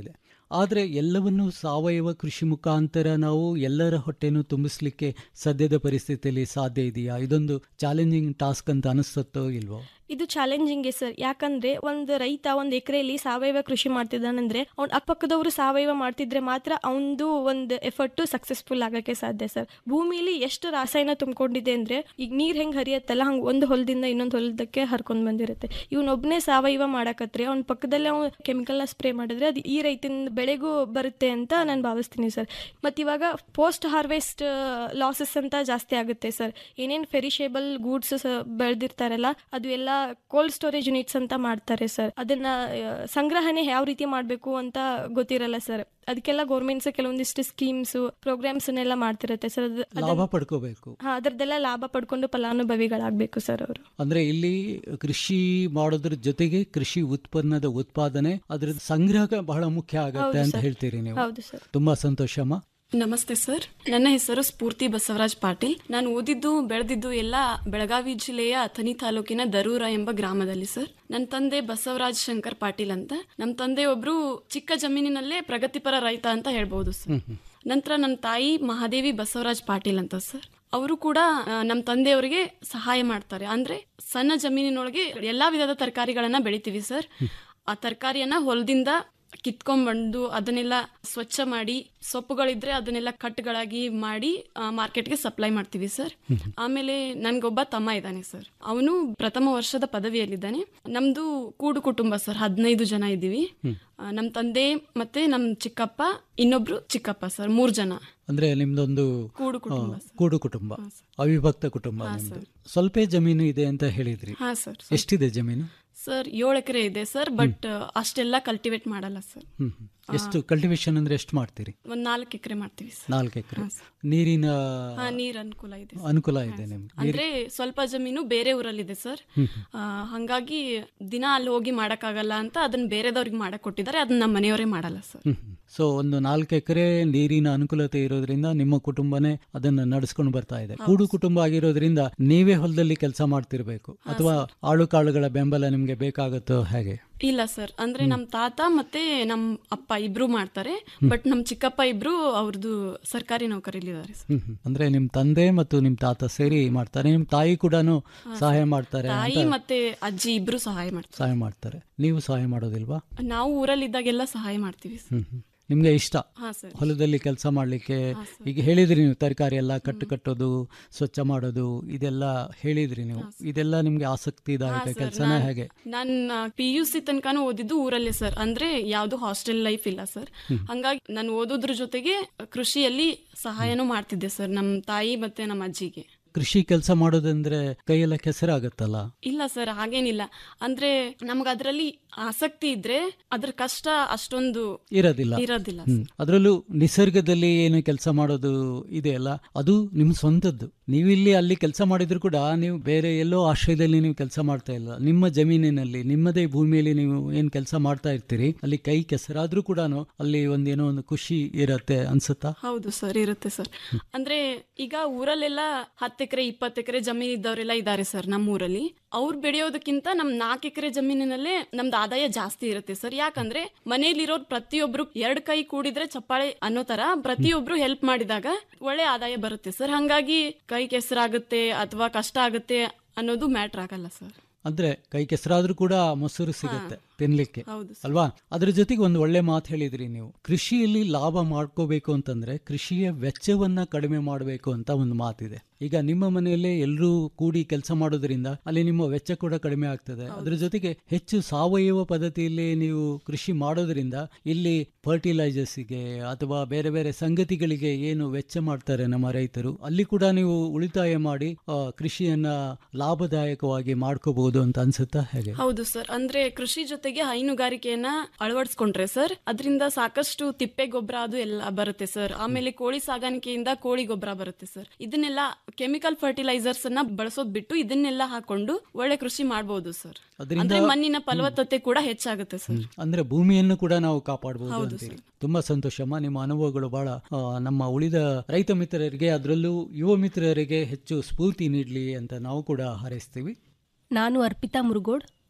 ಆದರೆ ಎಲ್ಲವನ್ನೂ ಸಾವಯವ ಕೃಷಿ ಮುಖಾಂತರ ನಾವು ಎಲ್ಲರ ಹೊಟ್ಟೆನೂ ತುಂಬಿಸ್ಲಿಕ್ಕೆ ಸದ್ಯದ ಪರಿಸ್ಥಿತಿಯಲ್ಲಿ ಸಾಧ್ಯ ಇದೆಯಾ ಇದೊಂದು ಚಾಲೆಂಜಿಂಗ್ ಟಾಸ್ಕ್ ಅಂತ ಅನಿಸ್ತೋ ಇಲ್ವೋ ಇದು ಚಾಲೆಂಜಿಂಗ್ ಸರ್ ಯಾಕಂದ್ರೆ ಒಂದು ರೈತ ಒಂದು ಎಕರೆಯಲ್ಲಿ ಸಾವಯವ ಕೃಷಿ ಮಾಡ್ತಿದ್ದಾನಂದ್ರೆ ಅವ್ನ ಅಕ್ಕಪಕ್ಕದವರು ಸಾವಯವ ಮಾಡ್ತಿದ್ರೆ ಮಾತ್ರ ಅವನದು ಒಂದು ಎಫರ್ಟ್ ಸಕ್ಸಸ್ಫುಲ್ ಆಗಕ್ಕೆ ಸಾಧ್ಯ ಸರ್ ಭೂಮಿಲಿ ಎಷ್ಟು ರಾಸಾಯನ ತುಂಬಿಕೊಂಡಿದೆ ಅಂದ್ರೆ ಈಗ ನೀರ್ ಹೆಂಗ್ ಹರಿಯತ್ತಲ್ಲ ಹಂಗ ಒಂದು ಹೊಲದಿಂದ ಇನ್ನೊಂದು ಹೊಲದಕ್ಕೆ ಹರ್ಕೊಂಡ್ ಬಂದಿರುತ್ತೆ ಇವನೊಬ್ನೇ ಸಾವಯವ ಮಾಡಕತ್ರೆ ಅವ್ನ ಪಕ್ಕದಲ್ಲೇ ಅವ್ನು ಕೆಮಿಕಲ್ ನ ಸ್ಪ್ರೇ ಮಾಡಿದ್ರೆ ಅದು ಈ ರೈತನ ಬೆಳೆಗೂ ಬರುತ್ತೆ ಅಂತ ನಾನು ಭಾವಿಸ್ತೀನಿ ಸರ್ ಮತ್ತೆ ಇವಾಗ ಪೋಸ್ಟ್ ಹಾರ್ವೆಸ್ಟ್ ಲಾಸಸ್ ಅಂತ ಜಾಸ್ತಿ ಆಗುತ್ತೆ ಸರ್ ಏನೇನ್ ಫೆರಿಷೇಬಲ್ ಗೂಡ್ಸ್ ಬೆಳೆದಿರ್ತಾರಲ್ಲ ಅದು ಎಲ್ಲ ಕೋಲ್ಡ್ ಸ್ಟೋರೇಜ್ ಯೂನಿಟ್ಸ್ ಅಂತ ಮಾಡ್ತಾರೆ ಸರ್ ಅದನ್ನ ಆ, ಸಂಗ್ರಹಣೆ ಯಾವ ರೀತಿ ಮಾಡಬೇಕು ಅಂತ ಗೊತ್ತಿರಲ್ಲ ಸರ್ ಅದಕ್ಕೆಲ್ಲ ಗೌರ್ಮೆಂಟ್ಸ್ ಕೆಲವೊಂದಿಷ್ಟು ಸ್ಕೀಮ್ಸ್ ಪ್ರೋಗ್ರಾಮ್ಸ್ ಎಲ್ಲ ಮಾಡ್ತಿರತ್ತೆ ಸರ್ ಅದು ಲಾಭ ಪಡ್ಕೋಬೇಕು ಹಾ ಅದರದ್ದೆಲ್ಲ ಲಾಭ ಪಡ್ಕೊಂಡು ಫಲಾನುಭವಿಗಳಾಗಬೇಕು ಸರ್ ಅವರು ಅಂದ್ರೆ ಇಲ್ಲಿ ಕೃಷಿ ಮಾಡೋದ್ರ ಜೊತೆಗೆ ಕೃಷಿ ಉತ್ಪನ್ನದ ಉತ್ಪಾದನೆ ಅದ್ರ ಸಂಗ್ರಹ ಬಹಳ ಮುಖ್ಯ ಆಗತ್ತೆ ಹೌದು ಅಂತ ಸರ್. ಹೇಳ್ತೀರಿ ನೀವು ಹೌದು ಸರ್. ತುಂಬಾ ಸಂತೋಷಮ್ಮ ನಮಸ್ತೆ ಸರ್ ನನ್ನ ಹೆಸರು ಸ್ಫೂರ್ತಿ ಬಸವರಾಜ್ ಪಾಟೀಲ್ ನಾನು ಓದಿದ್ದು ಬೆಳೆದಿದ್ದು ಎಲ್ಲ ಬೆಳಗಾವಿ ಜಿಲ್ಲೆಯ ಅಥಣಿ ತಾಲೂಕಿನ ದರೂರ ಎಂಬ ಗ್ರಾಮದಲ್ಲಿ ಸರ್ ನನ್ನ ತಂದೆ ಬಸವರಾಜ್ ಶಂಕರ್ ಪಾಟೀಲ್ ಅಂತ ನಮ್ಮ ತಂದೆ ಒಬ್ರು ಚಿಕ್ಕ ಜಮೀನಿನಲ್ಲೇ ಪ್ರಗತಿಪರ ರೈತ ಅಂತ ಹೇಳ್ಬಹುದು ಸರ್ ನಂತರ ನನ್ನ ತಾಯಿ ಮಹಾದೇವಿ ಬಸವರಾಜ್ ಪಾಟೀಲ್ ಅಂತ ಸರ್ ಅವರು ಕೂಡ ಆ, ನಮ್ಮ ತಂದೆಯವರಿಗೆ ಸಹಾಯ ಮಾಡ್ತಾರೆ ಅಂದ್ರೆ ಸಣ್ಣ ಜಮೀನಿನೊಳಗೆ ಎಲ್ಲಾ ವಿಧದ ತರಕಾರಿಗಳನ್ನ ಬೆಳಿತೀವಿ ಸರ್ ಆ ತರಕಾರಿಯನ್ನ ಹೊಲದಿಂದ ಕಿತ್ಕೊಂಡ್ಬಂದು ಅದನ್ನೆಲ್ಲ ಸ್ವಚ್ಛ ಮಾಡಿ ಸೊಪ್ಪುಗಳಿದ್ರೆ ಅದನ್ನೆಲ್ಲ ಕಟ್ಗಳಾಗಿ ಮಾಡಿ ಮಾರ್ಕೆಟ್ಗೆ ಸಪ್ಲೈ ಮಾಡ್ತೀವಿ ಸರ್ ಆಮೇಲೆ ನನ್ಗೊಬ್ಬ ತಮ್ಮ ಇದ್ದಾನೆ ಸರ್ ಅವನು ಪ್ರಥಮ ವರ್ಷದ ಪದವಿಯಲ್ಲಿದ್ದಾನೆ ನಮ್ದು ಕೂಡು ಕುಟುಂಬ ಸರ್ ಹದಿನೈದು ಜನ ಇದ್ದೀವಿ ಆ, ನಮ್ ತಂದೆ ಮತ್ತೆ ನಮ್ ಚಿಕ್ಕಪ್ಪ ಇನ್ನೊಬ್ರು ಚಿಕ್ಕಪ್ಪ ಸರ್ ಮೂರ್ ಜನ ಅಂದ್ರೆ ನಿಮ್ದೊಂದು ಕೂಡು ಕುಟುಂಬ ಆ, ಕೂಡು ಕುಟುಂಬ ಅವಿಭಕ್ತ ಕುಟುಂಬ ನಿಮ್ದು ಸ್ವಲ್ಪ ಜಮೀನು ಇದೆ ಅಂತ ಹೇಳಿದ್ರಿ ಹಾ ಸರ್ ಎಷ್ಟಿದೆ ಜಮೀನು ಸರ್ ಏಳು ಎಕರೆ ಇದೆ ಸರ್ ಬಟ್ ಅಷ್ಟೆಲ್ಲ ಕಲ್ಟಿವೇಟ್ ಮಾಡಲ್ಲ ಸರ್ ಹ್ಮ್ ಹ್ಮ್. ಎಷ್ಟು ಕಲ್ಟಿವೇಶನ್ ಅಂದ್ರೆ ಎಷ್ಟು ಮಾಡ್ತೀರಿ ಒಂದ್ ನಾಲ್ಕು ಎಕರೆ ಮಾಡ್ತೀವಿ ಸರ್ ನಾಲ್ಕು ಎಕರೆ ನೀರಿನ ಹಾ ನೀರ್ ಅನುಕೂಲ ಇದೆ ಸರ್. ಅನುಕೂಲ ಇದೆ ನಿಮ್ಗೆ ನೀರ್- ಅಂದ್ರೆ ಸ್ವಲ್ಪ ಜಮೀನು ಬೇರೆ ಊರಲ್ಲಿದೆ ಸರ್ ಹ್ಮ್ ಆ, ಹಂಗಾಗಿ ದಿನ ಅಲ್ಲಿ ಹೋಗಿ ಮಾಡಕ್ಕಾಗಲ್ಲ ಅಂತ ಅದನ್ನ ಬೇರೆದವ್ರಿಗೆ ಮಾಡಕ್ ಕೊಟ್ಟಿದ್ದಾರೆ ಅದನ್ನ ನಮ್ಮ ಮನೆಯವರೇ ಮಾಡಲ್ಲ ಸರ್ ಸೊ ಒಂದು ನಾಲ್ಕು ಎಕರೆ ನೀರಿನ ಅನುಕೂಲತೆ ಇರೋದ್ರಿಂದ ನಿಮ್ಮ ಕುಟುಂಬನೇ ಅದನ್ನ ನಡೆಸ್ಕೊಂಡು ಬರ್ತಾ ಇದೆ ಕೂಡು ಕುಟುಂಬ ಆಗಿರೋದ್ರಿಂದ ನೀವೇ ಹೊಲದಲ್ಲಿ ಕೆಲಸ ಮಾಡ್ತಿರ್ಬೇಕು ಅಥವಾ ಆಳು ಕಾಳುಗಳ ಬೆಂಬಲ ನಿಮ್ಗೆ ಬೇಕಾಗುತ್ತೋ ಹೇಗೆ ಇಲ್ಲ ಸರ್ ಅಂದ್ರೆ ನಮ್ ತಾತ ಮತ್ತೆ ನಮ್ ಅಪ್ಪ ಇಬ್ರು ಮಾಡ್ತಾರೆ ಬಟ್ ನಮ್ ಚಿಕ್ಕಪ್ಪ ಇಬ್ರು ಅವ್ರದ್ದು ಸರ್ಕಾರಿ ನೌಕರಿಲಿದ್ದಾರೆ ಸರ್ ಹ್ಮ್ ಹ್ಮ್. ಅಂದ್ರೆ ನಿಮ್ ತಂದೆ ಮತ್ತು ನಿಮ್ ತಾತ ಸೇರಿ ಮಾಡ್ತಾರೆ ನಿಮ್ ತಾಯಿ ಕೂಡ ಸಹಾಯ ಮಾಡ್ತಾರೆ ತಾಯಿ ಅಂತ ಮತ್ತೆ ಅಜ್ಜಿ ಇಬ್ರು ಸಹಾಯ ಮಾಡ್ತಾರೆ ಸಹಾಯ ಮಾಡ್ತಾರೆ ನೀವು ಸಹಾಯ ಮಾಡೋದಿಲ್ವಾ ನಾವು ಊರಲ್ಲಿದ್ದಾಗೆಲ್ಲ ಸಹಾಯ ಮಾಡ್ತೀವಿ ಸರ್. ಹ್ಮ್ ಹ್ಮ್. ನಿಮ್ಗೆ ಇಷ್ಟ ಹಾ ಸರ್ ಹೊಲದಲ್ಲಿ ಕೆಲಸ ಮಾಡ್ಲಿಕ್ಕೆ ಈಗ ಹೇಳಿದ್ರಿ ನೀವು ತರಕಾರಿ ಎಲ್ಲ ಕಟ್ಟು ಕಟ್ಟೋದು ಸ್ವಚ್ಛ ಮಾಡೋದು ಇದೆಲ್ಲ ಹೇಳಿದ್ರಿ ನೀವು ಇದೆಲ್ಲ ನಿಮ್ಗೆ ಆಸಕ್ತಿದಾಯಕ ಕೆಲಸನ ಹೇಗೆ ನಾನು ಪಿ ಯು ಸಿ ತನಕನೂ ಓದಿದ್ದು ಊರಲ್ಲೇ ಸರ್ ಅಂದ್ರೆ ಯಾವ್ದು ಹಾಸ್ಟೆಲ್ ಲೈಫ್ ಇಲ್ಲ ಸರ್ ಹಂಗಾಗಿ ನಾನು ಓದೋದ್ರ ಜೊತೆಗೆ ಕೃಷಿಯಲ್ಲಿ ಸಹಾಯನೂ ಮಾಡ್ತಿದ್ದೆ ಸರ್ ನಮ್ಮ ತಾಯಿ ಮತ್ತೆ ನಮ್ಮ ಅಜ್ಜಿಗೆ ಕೃಷಿ ಕೆಲಸ ಮಾಡೋದಂದ್ರೆ ಕೈಯೆಲ್ಲ ಕೆಸರಾಗತ್ತಲ್ಲ ಇಲ್ಲ ಸರ್ ಹಾಗೇನಿಲ್ಲ ಅಂದ್ರೆ ನಮ್ಗೆ ಅದರಲ್ಲಿ ಆಸಕ್ತಿ ಇದ್ರೆ ಅದ್ರ ಕಷ್ಟ ಅಷ್ಟೊಂದು ಇರೋದಿಲ್ಲ ಇರೋದಿಲ್ಲ ಹ್ಮ್. ಅದ್ರಲ್ಲೂ ನಿಸರ್ಗದಲ್ಲಿ ಏನು ಕೆಲಸ ಮಾಡೋದು ಇದೆಯಲ್ಲ ಅದು ನಿಮ್ ಸ್ವಂತದ್ದು ನೀವಿಲ್ಲಿ ಅಲ್ಲಿ ಕೆಲಸ ಮಾಡಿದ್ರು ಕೂಡ ನೀವು ಬೇರೆ ಎಲ್ಲೋ ಆಶ್ರಯದಲ್ಲಿ ನೀವು ಕೆಲಸ ಮಾಡ್ತಾ ಇಲ್ಲ ನಿಮ್ಮ ಜಮೀನಿನಲ್ಲಿ ನಿಮ್ಮದೇ ಭೂಮಿಯಲ್ಲಿ ನೀವು ಏನ್ ಕೆಲಸ ಮಾಡ್ತಾ ಇರ್ತೀರಿ ಅಲ್ಲಿ ಕೈ ಕೆಸರಾದ್ರೂ ಕೂಡ ಅಲ್ಲಿ ಒಂದೇನೋ ಒಂದು ಖುಷಿ ಇರತ್ತೆ ಅನ್ಸುತ್ತಾ ಹೌದು ಸರ್ ಇರುತ್ತೆ ಸರ್ ಅಂದ್ರೆ ಈಗ ಊರಲ್ಲೆಲ್ಲ ಹತ್ತು ಎಕರೆ ಇಪ್ಪತ್ತು ಎಕರೆ ಜಮೀನ್ ಇದ್ದವರೆಲ್ಲ ಇದ್ದಾರೆ ಸರ್ ನಮ್ಮ ಊರಲ್ಲಿ ಅವ್ರು ಬೆಳೆಯೋದಕ್ಕಿಂತ ನಮ್ ನಾಲ್ಕು ಎಕರೆ ಜಮೀನಿನಲ್ಲೇ ನಮ್ದು ಆದಾಯ ಜಾಸ್ತಿ ಇರುತ್ತೆ ಸರ್ ಯಾಕಂದ್ರೆ ಮನೆಯಲ್ಲಿರೋರು ಪ್ರತಿಯೊಬ್ರು ಎರಡ್ ಕೈ ಕೂಡಿದ್ರೆ ಚಪ್ಪಾಳೆ ಅನ್ನೋ ತರ ಪ್ರತಿಯೊಬ್ರು ಹೆಲ್ಪ್ ಮಾಡಿದಾಗ ಒಳ್ಳೆ ಆದಾಯ ಬರುತ್ತೆ ಸರ್ ಹಂಗಾಗಿ ಕೈ ಕೆಸರಾಗುತ್ತೆ ಅಥವಾ ಕಷ್ಟ ಆಗುತ್ತೆ ಅನ್ನೋದು ಮ್ಯಾಟ್ರ್ ಆಗಲ್ಲ ಸರ್ ಅಂದ್ರೆ ಕೈ ಕೆಸರಾದ್ರೂ ಕೂಡ ಮೊಸರು ಸಿಗುತ್ತೆ ತಿನ್ಲಿಕ್ಕೆ ಹೌದು ಅಲ್ವಾ ಅದ್ರ ಜೊತೆಗೆ ಒಂದು ಒಳ್ಳೆ ಮಾತು ಹೇಳಿದ್ರಿ ನೀವು ಕೃಷಿಯಲ್ಲಿ ಲಾಭ ಮಾಡ್ಕೋಬೇಕು ಅಂತಂದ್ರೆ ಕೃಷಿಯ ವೆಚ್ಚವನ್ನ ಕಡಿಮೆ ಮಾಡಬೇಕು ಅಂತ ಒಂದು ಮಾತಿದೆ ಈಗ ನಿಮ್ಮ ಮನೆಯಲ್ಲೇ ಎಲ್ಲರೂ ಕೂಡಿ ಕೆಲಸ ಮಾಡೋದ್ರಿಂದ ಅಲ್ಲಿ ನಿಮ್ಮ ವೆಚ್ಚ ಕೂಡ ಕಡಿಮೆ ಆಗ್ತದೆ ಅದ್ರ ಜೊತೆಗೆ ಹೆಚ್ಚು ಸಾವಯವ ಪದ್ಧತಿಯಲ್ಲಿ ನೀವು ಕೃಷಿ ಮಾಡೋದ್ರಿಂದ ಇಲ್ಲಿ ಫರ್ಟಿಲೈಸರ್ಸ್ಗೆ ಅಥವಾ ಬೇರೆ ಬೇರೆ ಸಂಗತಿಗಳಿಗೆ ಏನು ವೆಚ್ಚ ಮಾಡ್ತಾರೆ ನಮ್ಮ ರೈತರು ಅಲ್ಲಿ ಕೂಡ ನೀವು ಉಳಿತಾಯ ಮಾಡಿ ಆ, ಕೃಷಿಯನ್ನ ಲಾಭದಾಯಕವಾಗಿ ಮಾಡ್ಕೋಬಹುದು ಅಂತ ಅನ್ಸುತ್ತಾ ಹೇಗೆ ಹೌದು ಸರ್ ಅಂದ್ರೆ ಕೃಷಿ ಜೊತೆಗೆ ಹೈನುಗಾರಿಕೆಯನ್ನ ಅಳವಡಿಸ್ಕೊಂಡ್ರೆ ಸರ್ ಅದರಿಂದ ಸಾಕಷ್ಟು ತಿಪ್ಪೆ ಗೊಬ್ಬರ ಅದು ಎಲ್ಲ ಬರುತ್ತೆ ಸರ್ ಆಮೇಲೆ ಕೋಳಿ ಸಾಗಾಣಿಕೆಯಿಂದ ಕೋಳಿ ಗೊಬ್ಬರ ಬರುತ್ತೆ ಸರ್ ಇದನ್ನೆಲ್ಲ ಕೆಮಿಕಲ್ ಫರ್ಟಿಲೈಸರ್ಸ್ ಅನ್ನ ಬಳಸೋದ್ ಬಿಟ್ಟು ಇದನ್ನೆಲ್ಲ ಹಾಕೊಂಡು ಒಳ್ಳೆ ಕೃಷಿ ಮಾಡಬಹುದು ಸರ್ ಅದರಿಂದ- ಅಂದ್ರೆ ಮಣ್ಣಿನ ಫಲವತ್ತತೆ ಕೂಡ ಹೆಚ್ಚಾಗುತ್ತೆ ಸರ್ ಅಂದ್ರೆ ಭೂಮಿಯನ್ನು ಕೂಡ ನಾವು ಕಾಪಾಡಬಹುದು ಹೌದು ಅಂತೀರಿ ತುಂಬಾ ಸಂತೋಷಮ್ಮ ನಿಮ್ಮ ಅನುಭವಗಳು ಬಹಳ ಆ, ನಮ್ಮ ಉಳಿದ ರೈತ ಮಿತ್ರರಿಗೆ ಅದರಲ್ಲೂ ಯುವ ಮಿತ್ರರಿಗೆ ಹೆಚ್ಚು ಸ್ಫೂರ್ತಿ ನೀಡಲಿ ಅಂತ ನಾವು ಕೂಡ ಹಾರೈಸ್ತೀವಿ ನಾನು ಅರ್ಪಿತಾ ಮುರುಗೋಡ್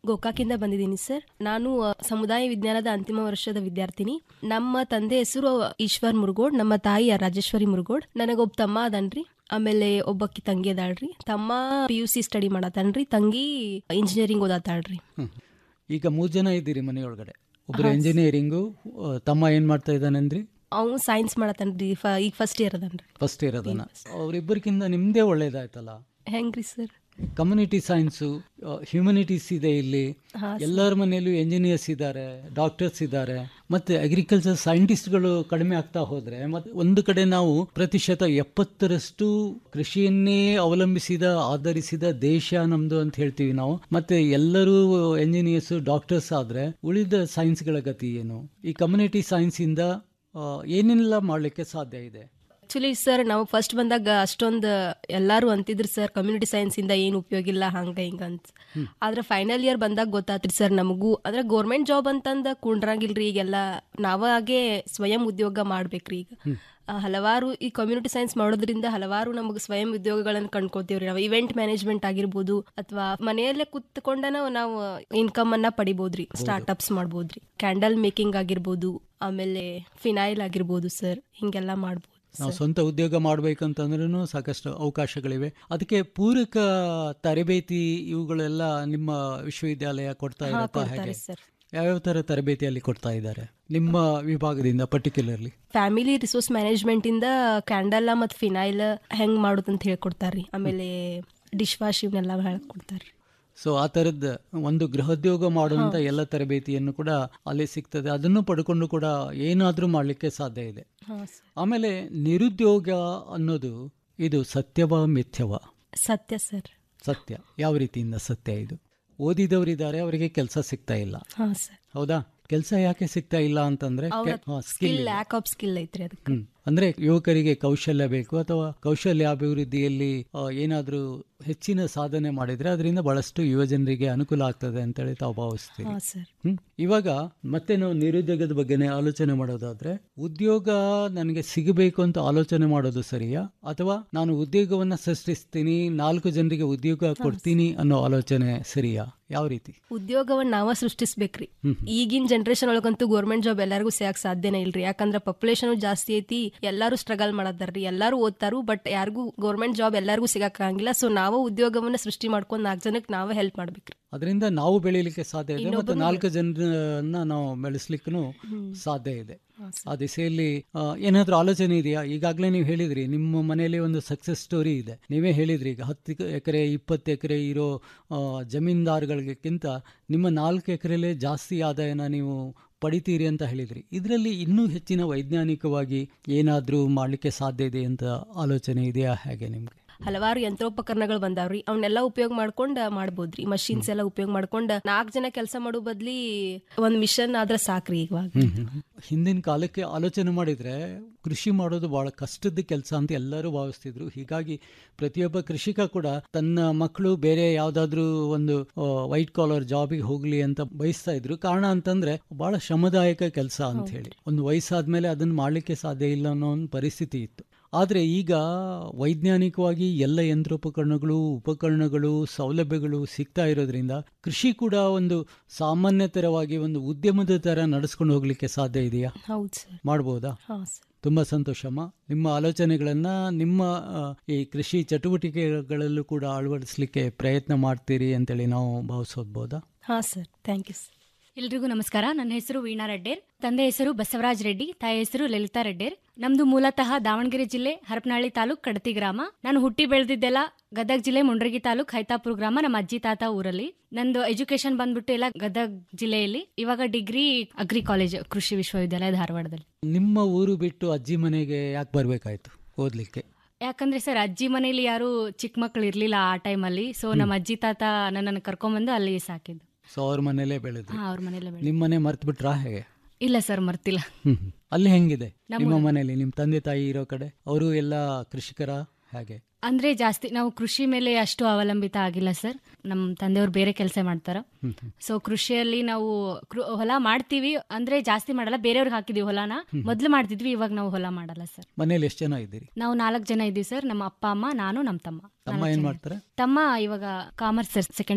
ಗೋಕಾಕಿಂದ ಬಂದಿದ್ದೀನಿ ಸರ್ ನಾನು ಅ, ಸಮುದಾಯ ವಿಜ್ಞಾನದ ಅಂತಿಮ ವರ್ಷದ ವಿದ್ಯಾರ್ಥಿನಿ ನಮ್ಮ ತಂದೆ ಹೆಸರು ಈಶ್ವರ್ ಮುರುಗೋಡ್ ನಮ್ಮ ತಾಯಿ ರಾಜೇಶ್ವರಿ ಮುರುಗೋಡ್ ನನಗೊಬ್ಬ ತಮ್ಮ ಅದನ್ರಿ ಆಮೇಲೆ ಒಬ್ಬಕ್ಕಿ ತಂಗಿ ಅದಾಳ್ರಿ ತಮ್ಮ ಪಿ ಯು ಸಿ ಸ್ಟಡಿ ಮಾಡತಾನ್ರಿ ತಂಗಿ ಇಂಜಿನಿಯರಿಂಗ್ ಓದತಾಳ್ರಿ ಹ್ಮ್. ಈಗ ಮೂರ್ ಜನ ಇದ್ದೀರಿ ಮನೆಯೊಳಗಡೆ ಒಬ್ರು ಹಾ. ಇಂಜಿನಿಯರಿಂಗು ತಮ್ಮ ಏನ್ ಮಾಡ್ತಾ ಇದ್ದಾನಂದ್ರಿ ಅವ್ನು ಸೈನ್ಸ್ ಮಾಡತಾನ್ರಿ ಫ- ಈಗ ಫಸ್ಟ್ ಇಯರ್ ಅದನ್ರಿ ಫಸ್ಟ್ ಇಯರ್ ಅದನ್ನ ಅವ್ರಿಬ್ಬರಿಗಿಂತ ನಿಮ್ದೇ ಒಳ್ಳೇದಾಯ್ತಲ್ಲ ಹೆಂಗ್ರಿ ಸರ್ ಕಮ್ಯುನಿಟಿ ಸೈನ್ಸು ಹ್ಯುಮನಿಟೀಸ್ ಇದೆ ಇಲ್ಲಿ ಹಾ, ಎಲ್ಲರ ಮನೆಯಲ್ಲೂ ಎಂಜಿನಿಯರ್ಸ್ ಇದ್ದಾರೆ ಡಾಕ್ಟರ್ಸ್ ಇದ್ದಾರೆ ಮತ್ತೆ ಅಗ್ರಿಕಲ್ಚರ್ ಸೈಂಟಿಸ್ಟ್ಗಳು ಕಡಿಮೆ ಆಗ್ತಾ ಹೋದ್ರೆ ಮತ್ತೆ ಒಂದು ಕಡೆ ನಾವು ಪ್ರತಿಶತ ಎಪ್ಪತ್ತರಷ್ಟು ಕೃಷಿಯನ್ನೇ ಅವಲಂಬಿಸಿದ ಆಧರಿಸಿದ ದೇಶ ನಮ್ದು ಅಂತ ಹೇಳ್ತೀವಿ ನಾವು ಮತ್ತೆ ಎಲ್ಲರೂ ಎಂಜಿನಿಯರ್ಸ್ ಡಾಕ್ಟರ್ಸ್ ಆದ್ರೆ ಉಳಿದ ಸೈನ್ಸ್ಗಳ ಗತಿ ಏನು ಈ ಕಮ್ಯುನಿಟಿ ಸೈನ್ಸ್ ಇಂದ ಆ, ಏನೆಲ್ಲ ಮಾಡ್ಲಿಕ್ಕೆ ಸಾಧ್ಯ ಇದೆ ಆಕ್ಚುಲಿ ಸರ್ ನಾವು ಫಸ್ಟ್ ಬಂದಾಗ ಅಷ್ಟೊಂದು ಎಲ್ಲಾರು ಅಂತಿದ್ರು ಸರ್ ಕಮ್ಯುನಿಟಿ ಸೈನ್ಸ್ ಇಂದ ಏನು ಉಪಯೋಗ ಇಲ್ಲ ಹಂಗ ಹಿಂಗ ಅಂತ ಆದ್ರೆ ಫೈನಲ್ ಇಯರ್ ಬಂದಾಗ ಗೊತ್ತಾತ್ರಿ ಸರ್ ನಮಗೂ ಅಂದ್ರೆ ಗೌರ್ಮೆಂಟ್ ಜಾಬ್ ಅಂತಂದ ಕುಂಡ್ರಂಗಿಲ್ರಿ ಈಗೆಲ್ಲ ನಾವಾಗೆ ಸ್ವಯಂ ಉದ್ಯೋಗ ಮಾಡ್ಬೇಕ್ರಿ ಈಗ ಆ, ಹಲವಾರು ಈ ಕಮ್ಯುನಿಟಿ ಸೈನ್ಸ್ ಮಾಡೋದ್ರಿಂದ ಹಲವಾರು ನಮಗೆ ಸ್ವಯಂ ಉದ್ಯೋಗಗಳನ್ನು ಕಂಡ್ಕೋತೀವ್ರಿ ನಾವು ಇವೆಂಟ್ ಮ್ಯಾನೇಜ್ಮೆಂಟ್ ಆಗಿರ್ಬೋದು ಅಥವಾ ಮನೆಯಲ್ಲೇ ಕುತ್ಕೊಂಡನ ನಾವು ಇನ್ಕಮ್ ಅನ್ನ ಪಡಿಬೋದ್ರಿ ಸ್ಟಾರ್ಟ್ಅಪ್ಸ್ ಮಾಡ್ಬೋದ್ರಿ ಕ್ಯಾಂಡಲ್ ಮೇಕಿಂಗ್ ಆಗಿರ್ಬೋದು ಆಮೇಲೆ ಫಿನೈಲ್ ಆಗಿರ್ಬೋದು ಸರ್ ಹಿಂಗೆಲ್ಲ ಮಾಡ್ಬೋದು ನಾವು ಸ್ವಂತ ಉದ್ಯೋಗ ಮಾಡ್ಬೇಕಂತಂದ್ರೂ ಸಾಕಷ್ಟು ಅವಕಾಶಗಳಿವೆ ಅದಕ್ಕೆ ಪೂರಕ ತರಬೇತಿ ಇವುಗಳೆಲ್ಲ ನಿಮ್ಮ ವಿಶ್ವವಿದ್ಯಾಲಯ ಕೊಡ್ತಾ ಹಾ, ಇರುತ್ತಾ ಕೊಡ್ತಾರೆ ಹೇಗೆ ಸರ್. ಯಾವ್ಯಾವ ತರ ತರಬೇತಿಯಲ್ಲಿ ಕೊಡ್ತಾ ಇದ್ದಾರೆ ನಿಮ್ಮ ವಿಭಾಗದಿಂದ ಪರ್ಟಿಕ್ಯುಲರ್ಲಿ ಫ್ಯಾಮಿಲಿ ರಿಸೋರ್ಸ್ ಮ್ಯಾನೇಜ್ಮೆಂಟ್ ಇಂದ ಕ್ಯಾಂಡಲ್ ಮತ್ತು ಫಿನೈಲ್ ಹೆಂಗ್ ಮಾಡೋದಂತ ಹೇಳ್ಕೊಡ್ತಾರ್ರಿ ಆಮೇಲೆ ಡಿಶ್ ವಾಶ್ ಇವನ್ನೆಲ್ಲ ಹೇಳ್ಕೊಡ್ತಾರ್ರಿ ಸೊ ಆ ತರದ್ ಒಂದು ಗೃಹೋದ್ಯೋಗ ಮಾಡುವಂತ ಎಲ್ಲ ತರಬೇತಿಯನ್ನು ಕೂಡ ಅಲ್ಲಿ ಸಿಗ್ತದೆ ಅದನ್ನು ಪಡ್ಕೊಂಡು ಕೂಡ ಏನಾದ್ರೂ ಮಾಡ್ಲಿಕ್ಕೆ ಸಾಧ್ಯ ಇದೆ ಹಾ, ಆಮೇಲೆ ನಿರುದ್ಯೋಗ ಅನ್ನೋದು ಇದು ಸತ್ಯವ ಮಿಥ್ಯವ ಸತ್ಯ ಸರ್ ಸತ್ಯ ಯಾವ ರೀತಿಯಿಂದ ಸತ್ಯ ಇದು ಓದಿದವರಿದ್ದಾರೆ ಅವರಿಗೆ ಕೆಲಸ ಸಿಗ್ತಾ ಇಲ್ಲ ಹಾ ಸರ್ ಹೌದಾ ಕೆಲಸ ಯಾಕೆ ಸಿಗ್ತಾ ಇಲ್ಲ ಅಂತಂದ್ರೆ ಅವ್ರ skill skill lack of skill ಐತ್ರಿ ಅದಕ್ಕೆ ಹ್ಮ್ ಅಂದ್ರೆ ಯುವಕರಿಗೆ ಕೌಶಲ್ಯ ಬೇಕು ಅಥವಾ ಕೌಶಲ್ಯಾಭಿವೃದ್ಧಿಯಲ್ಲಿ ಆ, ಏನಾದ್ರೂ ಹೆಚ್ಚಿನ ಸಾಧನೆ ಮಾಡಿದ್ರೆ ಅದರಿಂದ ಬಹಳಷ್ಟು ಯುವಜನರಿಗೆ ಅನುಕೂಲ ಆಗ್ತದೆ ಅಂತೇಳಿ ತಾವು ಭಾವಿಸ್ತೀವಿ ಹಾ ಸರ್ ಹ್ಮ್ ಇವಾಗ ಮತ್ತೆ ನಾವು ನಿರುದ್ಯೋಗದ ಬಗ್ಗೆನೇ ಆಲೋಚನೆ ಮಾಡೋದಾದ್ರೆ ಉದ್ಯೋಗ ನನಗೆ ಸಿಗಬೇಕು ಅಂತ ಆಲೋಚನೆ ಮಾಡೋದು ಸರಿಯಾ ಅಥವಾ ನಾನು ಉದ್ಯೋಗವನ್ನ ಸೃಷ್ಟಿಸ್ತೀನಿ ನಾಲ್ಕು ಜನರಿಗೆ ಉದ್ಯೋಗ ಕೊಡ್ತೀನಿ ಅನ್ನೋ ಆಲೋಚನೆ ಸರಿಯಾ ಯಾವ ರೀತಿ ಉದ್ಯೋಗವನ್ನ ನಾವ ಸೃಷ್ಟಿಸ್ಬೇಕ್ರಿ ಹ್ಮ್. ಈಗಿನ ಜನರೇಷನ್ ಒಳಗಂತೂ ಗೌರ್ಮೆಂಟ್ ಜಾಬ್ ಎಲ್ಲರಿಗೂ ಸಿಗಕ್ ಸಾಧ್ಯನೇ ಇಲ್ರಿ ಯಾಕಂದ್ರೆ ಪಾಪ್ಯುಲೇಷನ್ ಜಾಸ್ತಿ ಐತಿ ಎಲ್ಲಾರು ಸ್ಟ್ರಗಲ್ ಮಾಡತ್ತಾರ್ರಿ ಎಲ್ಲಾರು ಓದ್ತಾರು ಬಟ್ ಯಾರಿಗೂ ಗೌರ್ಮೆಂಟ್ ಜಾಬ್ ಎಲ್ಲರಿಗೂ ಸಿಗಕ್ ಆಗಂಗಿಲ್ಲ ಸೊ ನಾವು ಉದ್ಯೋಗವನ್ನ ಸೃಷ್ಟಿ ಮಾಡ್ಕೊಂಡು ನಾಲ್ಕು ಜನಕ್ಕೆ ನಾವೇ ಹೆಲ್ಪ್ ಮಾಡ್ಬೇಕ್ರಿ ಅದರಿಂದ ನಾವು ಬೆಳೀಲಿಕ್ಕೆ ಸಾಧ್ಯ ಇದೆ ಮತ್ತು ಇನ್ನೊಬ್ಬರು- ನಾಲ್ಕು ಜನರನ್ನ ನಾವು ಬೆಳೆಸ್ಲಿಕ್ಕೂ ಹ್ಮ್. ಸಾಧ್ಯ ಇದೆ ಹಾ, ಆ ದಿಸೆಯಲ್ಲಿ ಆ, ಏನಾದ್ರೂ ಆಲೋಚನೆ ಇದೆಯಾ ಈಗಾಗಲೇ ನೀವು ಹೇಳಿದ್ರಿ ನಿಮ್ಮ ಮನೆಯಲ್ಲಿ ಒಂದು ಸಕ್ಸಸ್ ಸ್ಟೋರಿ ಇದೆ ನೀವೇ ಹೇಳಿದ್ರಿ ಈಗ ಹತ್ತು ಎಕರೆ ಇಪ್ಪತ್ತು ಎಕರೆ ಇರೋ ಆ, ಜಮೀನ್ದಾರ್ಗಳಿಗಿಂತ ನಿಮ್ಮ ನಾಲ್ಕು ಎಕರೆಲೇ ಜಾಸ್ತಿ ಆದಾಯನ ನೀವು ಪಡಿತೀರಿ ಅಂತ ಹೇಳಿದ್ರಿ ಇದರಲ್ಲಿ ಇನ್ನೂ ಹೆಚ್ಚಿನ ವೈಜ್ಞಾನಿಕವಾಗಿ ಏನಾದರೂ ಮಾಡಲಿಕ್ಕೆ ಸಾಧ್ಯ ಇದೆ ಅಂತ ಆಲೋಚನೆ ಇದೆಯಾ ಹೇಗೆ ನಿಮ್ಗೆ ಹಲವಾರು ಯಂತ್ರೋಪಕರಣಗಳು ಬಂದಾವ್ರಿ ಅವನ್ನೆಲ್ಲ ಉಪಯೋಗ ಮಾಡ್ಕೊಂಡ್ ಮಾಡ್ಬೋದ್ರಿ ಮಷಿನ್ಸ್ ಎಲ್ಲ ಉಪಯೋಗ ಮಾಡ್ಕೊಂಡ್ ನಾಲ್ಕು ಜನ ಕೆಲಸ ಮಾಡೋ ಬದ್ಲಿ ಒಂದ್ ಮಿಷನ್ ಆದ್ರೆ ಸಾಕ್ರಿ ಇವಾಗ ಹ್ಮ್, ಹ್ಮ್, ಹ್ಮ್. ಹಿಂದಿನ ಕಾಲಕ್ಕೆ ಆಲೋಚನೆ ಮಾಡಿದ್ರೆ ಕೃಷಿ ಮಾಡೋದು ಬಹಳ ಕಷ್ಟದ ಕೆಲಸ ಅಂತ ಎಲ್ಲರೂ ಭಾವಿಸ್ತಿದ್ರು ಹೀಗಾಗಿ ಪ್ರತಿಯೊಬ್ಬ ಕೃಷಿಕ ಕೂಡ ತನ್ನ ಮಕ್ಕಳು ಬೇರೆ ಯಾವ್ದಾದ್ರು ಒಂದು ವೈಟ್ ಕಾಲರ್ ಜಾಬಿಗೆ ಹೋಗ್ಲಿ ಅಂತ ಬಯಸ್ತಾ ಇದ್ರು ಕಾರಣ ಅಂತಂದ್ರೆ ಬಹಳ ಶ್ರಮದಾಯಕ ಕೆಲಸ ಅಂತ ಹೇಳಿ ಒಂದು ವಯಸ್ಸಾದ್ಮೇಲೆ ಅದನ್ನ ಮಾಡ್ಲಿಕ್ಕೆ ಸಾಧ್ಯ ಇಲ್ಲ ಅನ್ನೋ ಒಂದು ಪರಿಸ್ಥಿತಿ ಇತ್ತು ಆದರೆ ಈಗ ವೈಜ್ಞಾನಿಕವಾಗಿ ಎಲ್ಲ ಯಂತ್ರೋಪಕರಣಗಳು ಉಪಕರಣಗಳು ಸೌಲಭ್ಯಗಳು ಸಿಗ್ತಾ ಇರೋದ್ರಿಂದ ಕೃಷಿ ಕೂಡ ಒಂದು ಸಾಮಾನ್ಯತರವಾಗಿ ಒಂದು ಉದ್ಯಮದ ತರ ನಡೆಸ್ಕೊಂಡು ಹೋಗ್ಲಿಕ್ಕೆ ಸಾಧ್ಯ ಇದೆಯಾ ಹೌದು ಸರ್ ಮಾಡ್ಬೋದಾ ಹಾ ಸರ್ ತುಂಬಾ ಸಂತೋಷಮ್ಮ ನಿಮ್ಮ ಆಲೋಚನೆಗಳನ್ನ ನಿಮ್ಮ ಆ, ಈ ಕೃಷಿ ಚಟುವಟಿಕೆಗಳಲ್ಲೂ ಕೂಡ ಅಳವಡಿಸ್ಲಿಕ್ಕೆ ಪ್ರಯತ್ನ ಮಾಡ್ತೀರಿ ಅಂತೇಳಿ ನಾವು ಭಾವಿಸೋದ್ಬೋದಾ ಹಾ ಸರ್ ಥ್ಯಾಂಕ್ ಯು ಸರ್ ಎಲ್ರಿಗೂ ನಮಸ್ಕಾರ ನನ್ನ ಹೆಸರು ವೀಣಾ ರೆಡ್ಡೇರ್ ತಂದೆ ಹೆಸರು ಬಸವರಾಜ್ ರೆಡ್ಡಿ ತಾಯಿ ಹೆಸರು ಲಲಿತಾ ರೆಡ್ಡೇರ್ ನಮ್ದು ಮೂಲತಃ ದಾವಣಗೆರೆ ಜಿಲ್ಲೆ ಹರಪನಹಳ್ಳಿ ತಾಲೂಕ್ ಕಡತಿ ಗ್ರಾಮ ನಾನು ಹುಟ್ಟಿ ಬೆಳೆದಿದ್ದೆಲ್ಲ ಗದಗ ಜಿಲ್ಲೆ ಮುಂಡ್ರಗಿ ತಾಲೂಕ್ ಹೈತಾಪುರ ಗ್ರಾಮ ನಮ್ಮ ಅಜ್ಜಿ ತಾತ ಊರಲ್ಲಿ ನಂದು ಎಜುಕೇಶನ್ ಬಂದ್ಬಿಟ್ಟು ಎಲ್ಲ ಗದಗ ಜಿಲ್ಲೆಯಲ್ಲಿ ಇವಾಗ ಡಿಗ್ರಿ ಅಗ್ರಿ ಕಾಲೇಜ್ ಕೃಷಿ ವಿಶ್ವವಿದ್ಯಾಲಯ ಧಾರವಾಡದಲ್ಲಿ ನಿಮ್ಮ ಊರು ಬಿಟ್ಟು ಅಜ್ಜಿ ಮನೆಗೆ ಯಾಕೆ ಬರ್ಬೇಕಾಯ್ತು ಓದ್ಲಿಕ್ಕೆ ಯಾಕಂದ್ರೆ ಸರ್ ಅಜ್ಜಿ ಮನೇಲಿ ಯಾರು ಚಿಕ್ಕ ಮಕ್ಳು ಇರ್ಲಿಲ್ಲ ಆ ಟೈಮಲ್ಲಿ ಸೊ ನಮ್ಮ ಅಜ್ಜಿ ತಾತ ನನ್ನನ್ನು ಕರ್ಕೊಂಡ್ಬಂದು ಅಲ್ಲಿ ಸಾಕಿದ್ದು ಸೊ ಅವ್ರ ಮನೇಲೇ ಬೆಳೆದ್ರಿ ಹಾ ಅವ್ರ ಮನೇಲೆ ಬೆಳೆ ನಿಮ್ಮ ಮನೆ ಮರ್ತ್ ಬಿಟ್ರಾ ಹೇಗೆ ಇಲ್ಲ ಸರ್ ಮರ್ತಿಲ್ಲ ಹ್ಮ್ ಹ್ಮ್. ಅಲ್ಲಿ ಹೆಂಗಿದೆ ನಮ್ಮ ನಿಮ್ಮ ಊರಲ್ಲಿ. ಮನೆಯಲ್ಲಿ ನಿಮ್ಮ ತಂದೆ ತಾಯಿ ಇರೋ ಕಡೆ ಅವರು ಎಲ್ಲ ಕೃಷಿಕರ ಹೇಗೆ ಅಂದ್ರೆ ಜಾಸ್ತಿ ನಾವು ಕೃಷಿ ಮೇಲೆ ಅಷ್ಟು ಅವಲಂಬಿತ ಆಗಿಲ್ಲ ಸರ್ ನಮ್ಮ ತಂದೆಯವರು ಬೇರೆ ಕೆಲಸ ಮಾಡ್ತಾರ ಹ್ಮ್ ಹ್ಮ್. ಸೊ ಕೃಷಿಯಲ್ಲಿ ನಾವು ಕೃ- ಹೊಲ ಮಾಡ್ತೀವಿ ಅಂದ್ರೆ ಜಾಸ್ತಿ ಮಾಡಲ್ಲ ಬೇರೆಯವ್ರಿಗೆ ಹಾಕಿದೀವಿ ಹೊಲನ ಹ್ಮ್. ಮೊದ್ಲು ಮಾಡ್ತಿದ್ವಿ ಇವಾಗ ನಾವು ಹೊಲ ಮಾಡಲ್ಲ ಸರ್ ಮನೇಲಿ ಎಷ್ಟು ಜನ ಇದ್ದೀರಿ ನಾವು ನಾಲ್ಕು ಜನ ಇದ್ದೀವಿ ಸರ್ ನಮ್ಮ ಅಪ್ಪ ಅಮ್ಮ ನಾನು ನಮ್ಮ ತಮ್ಮ ತಮ್ಮ ನಾಲ್ಕು ಏನ್ ಜನ. ಮಾಡ್ತಾರೆ ತಮ್ಮ ಇವಾಗ commerce sir second P U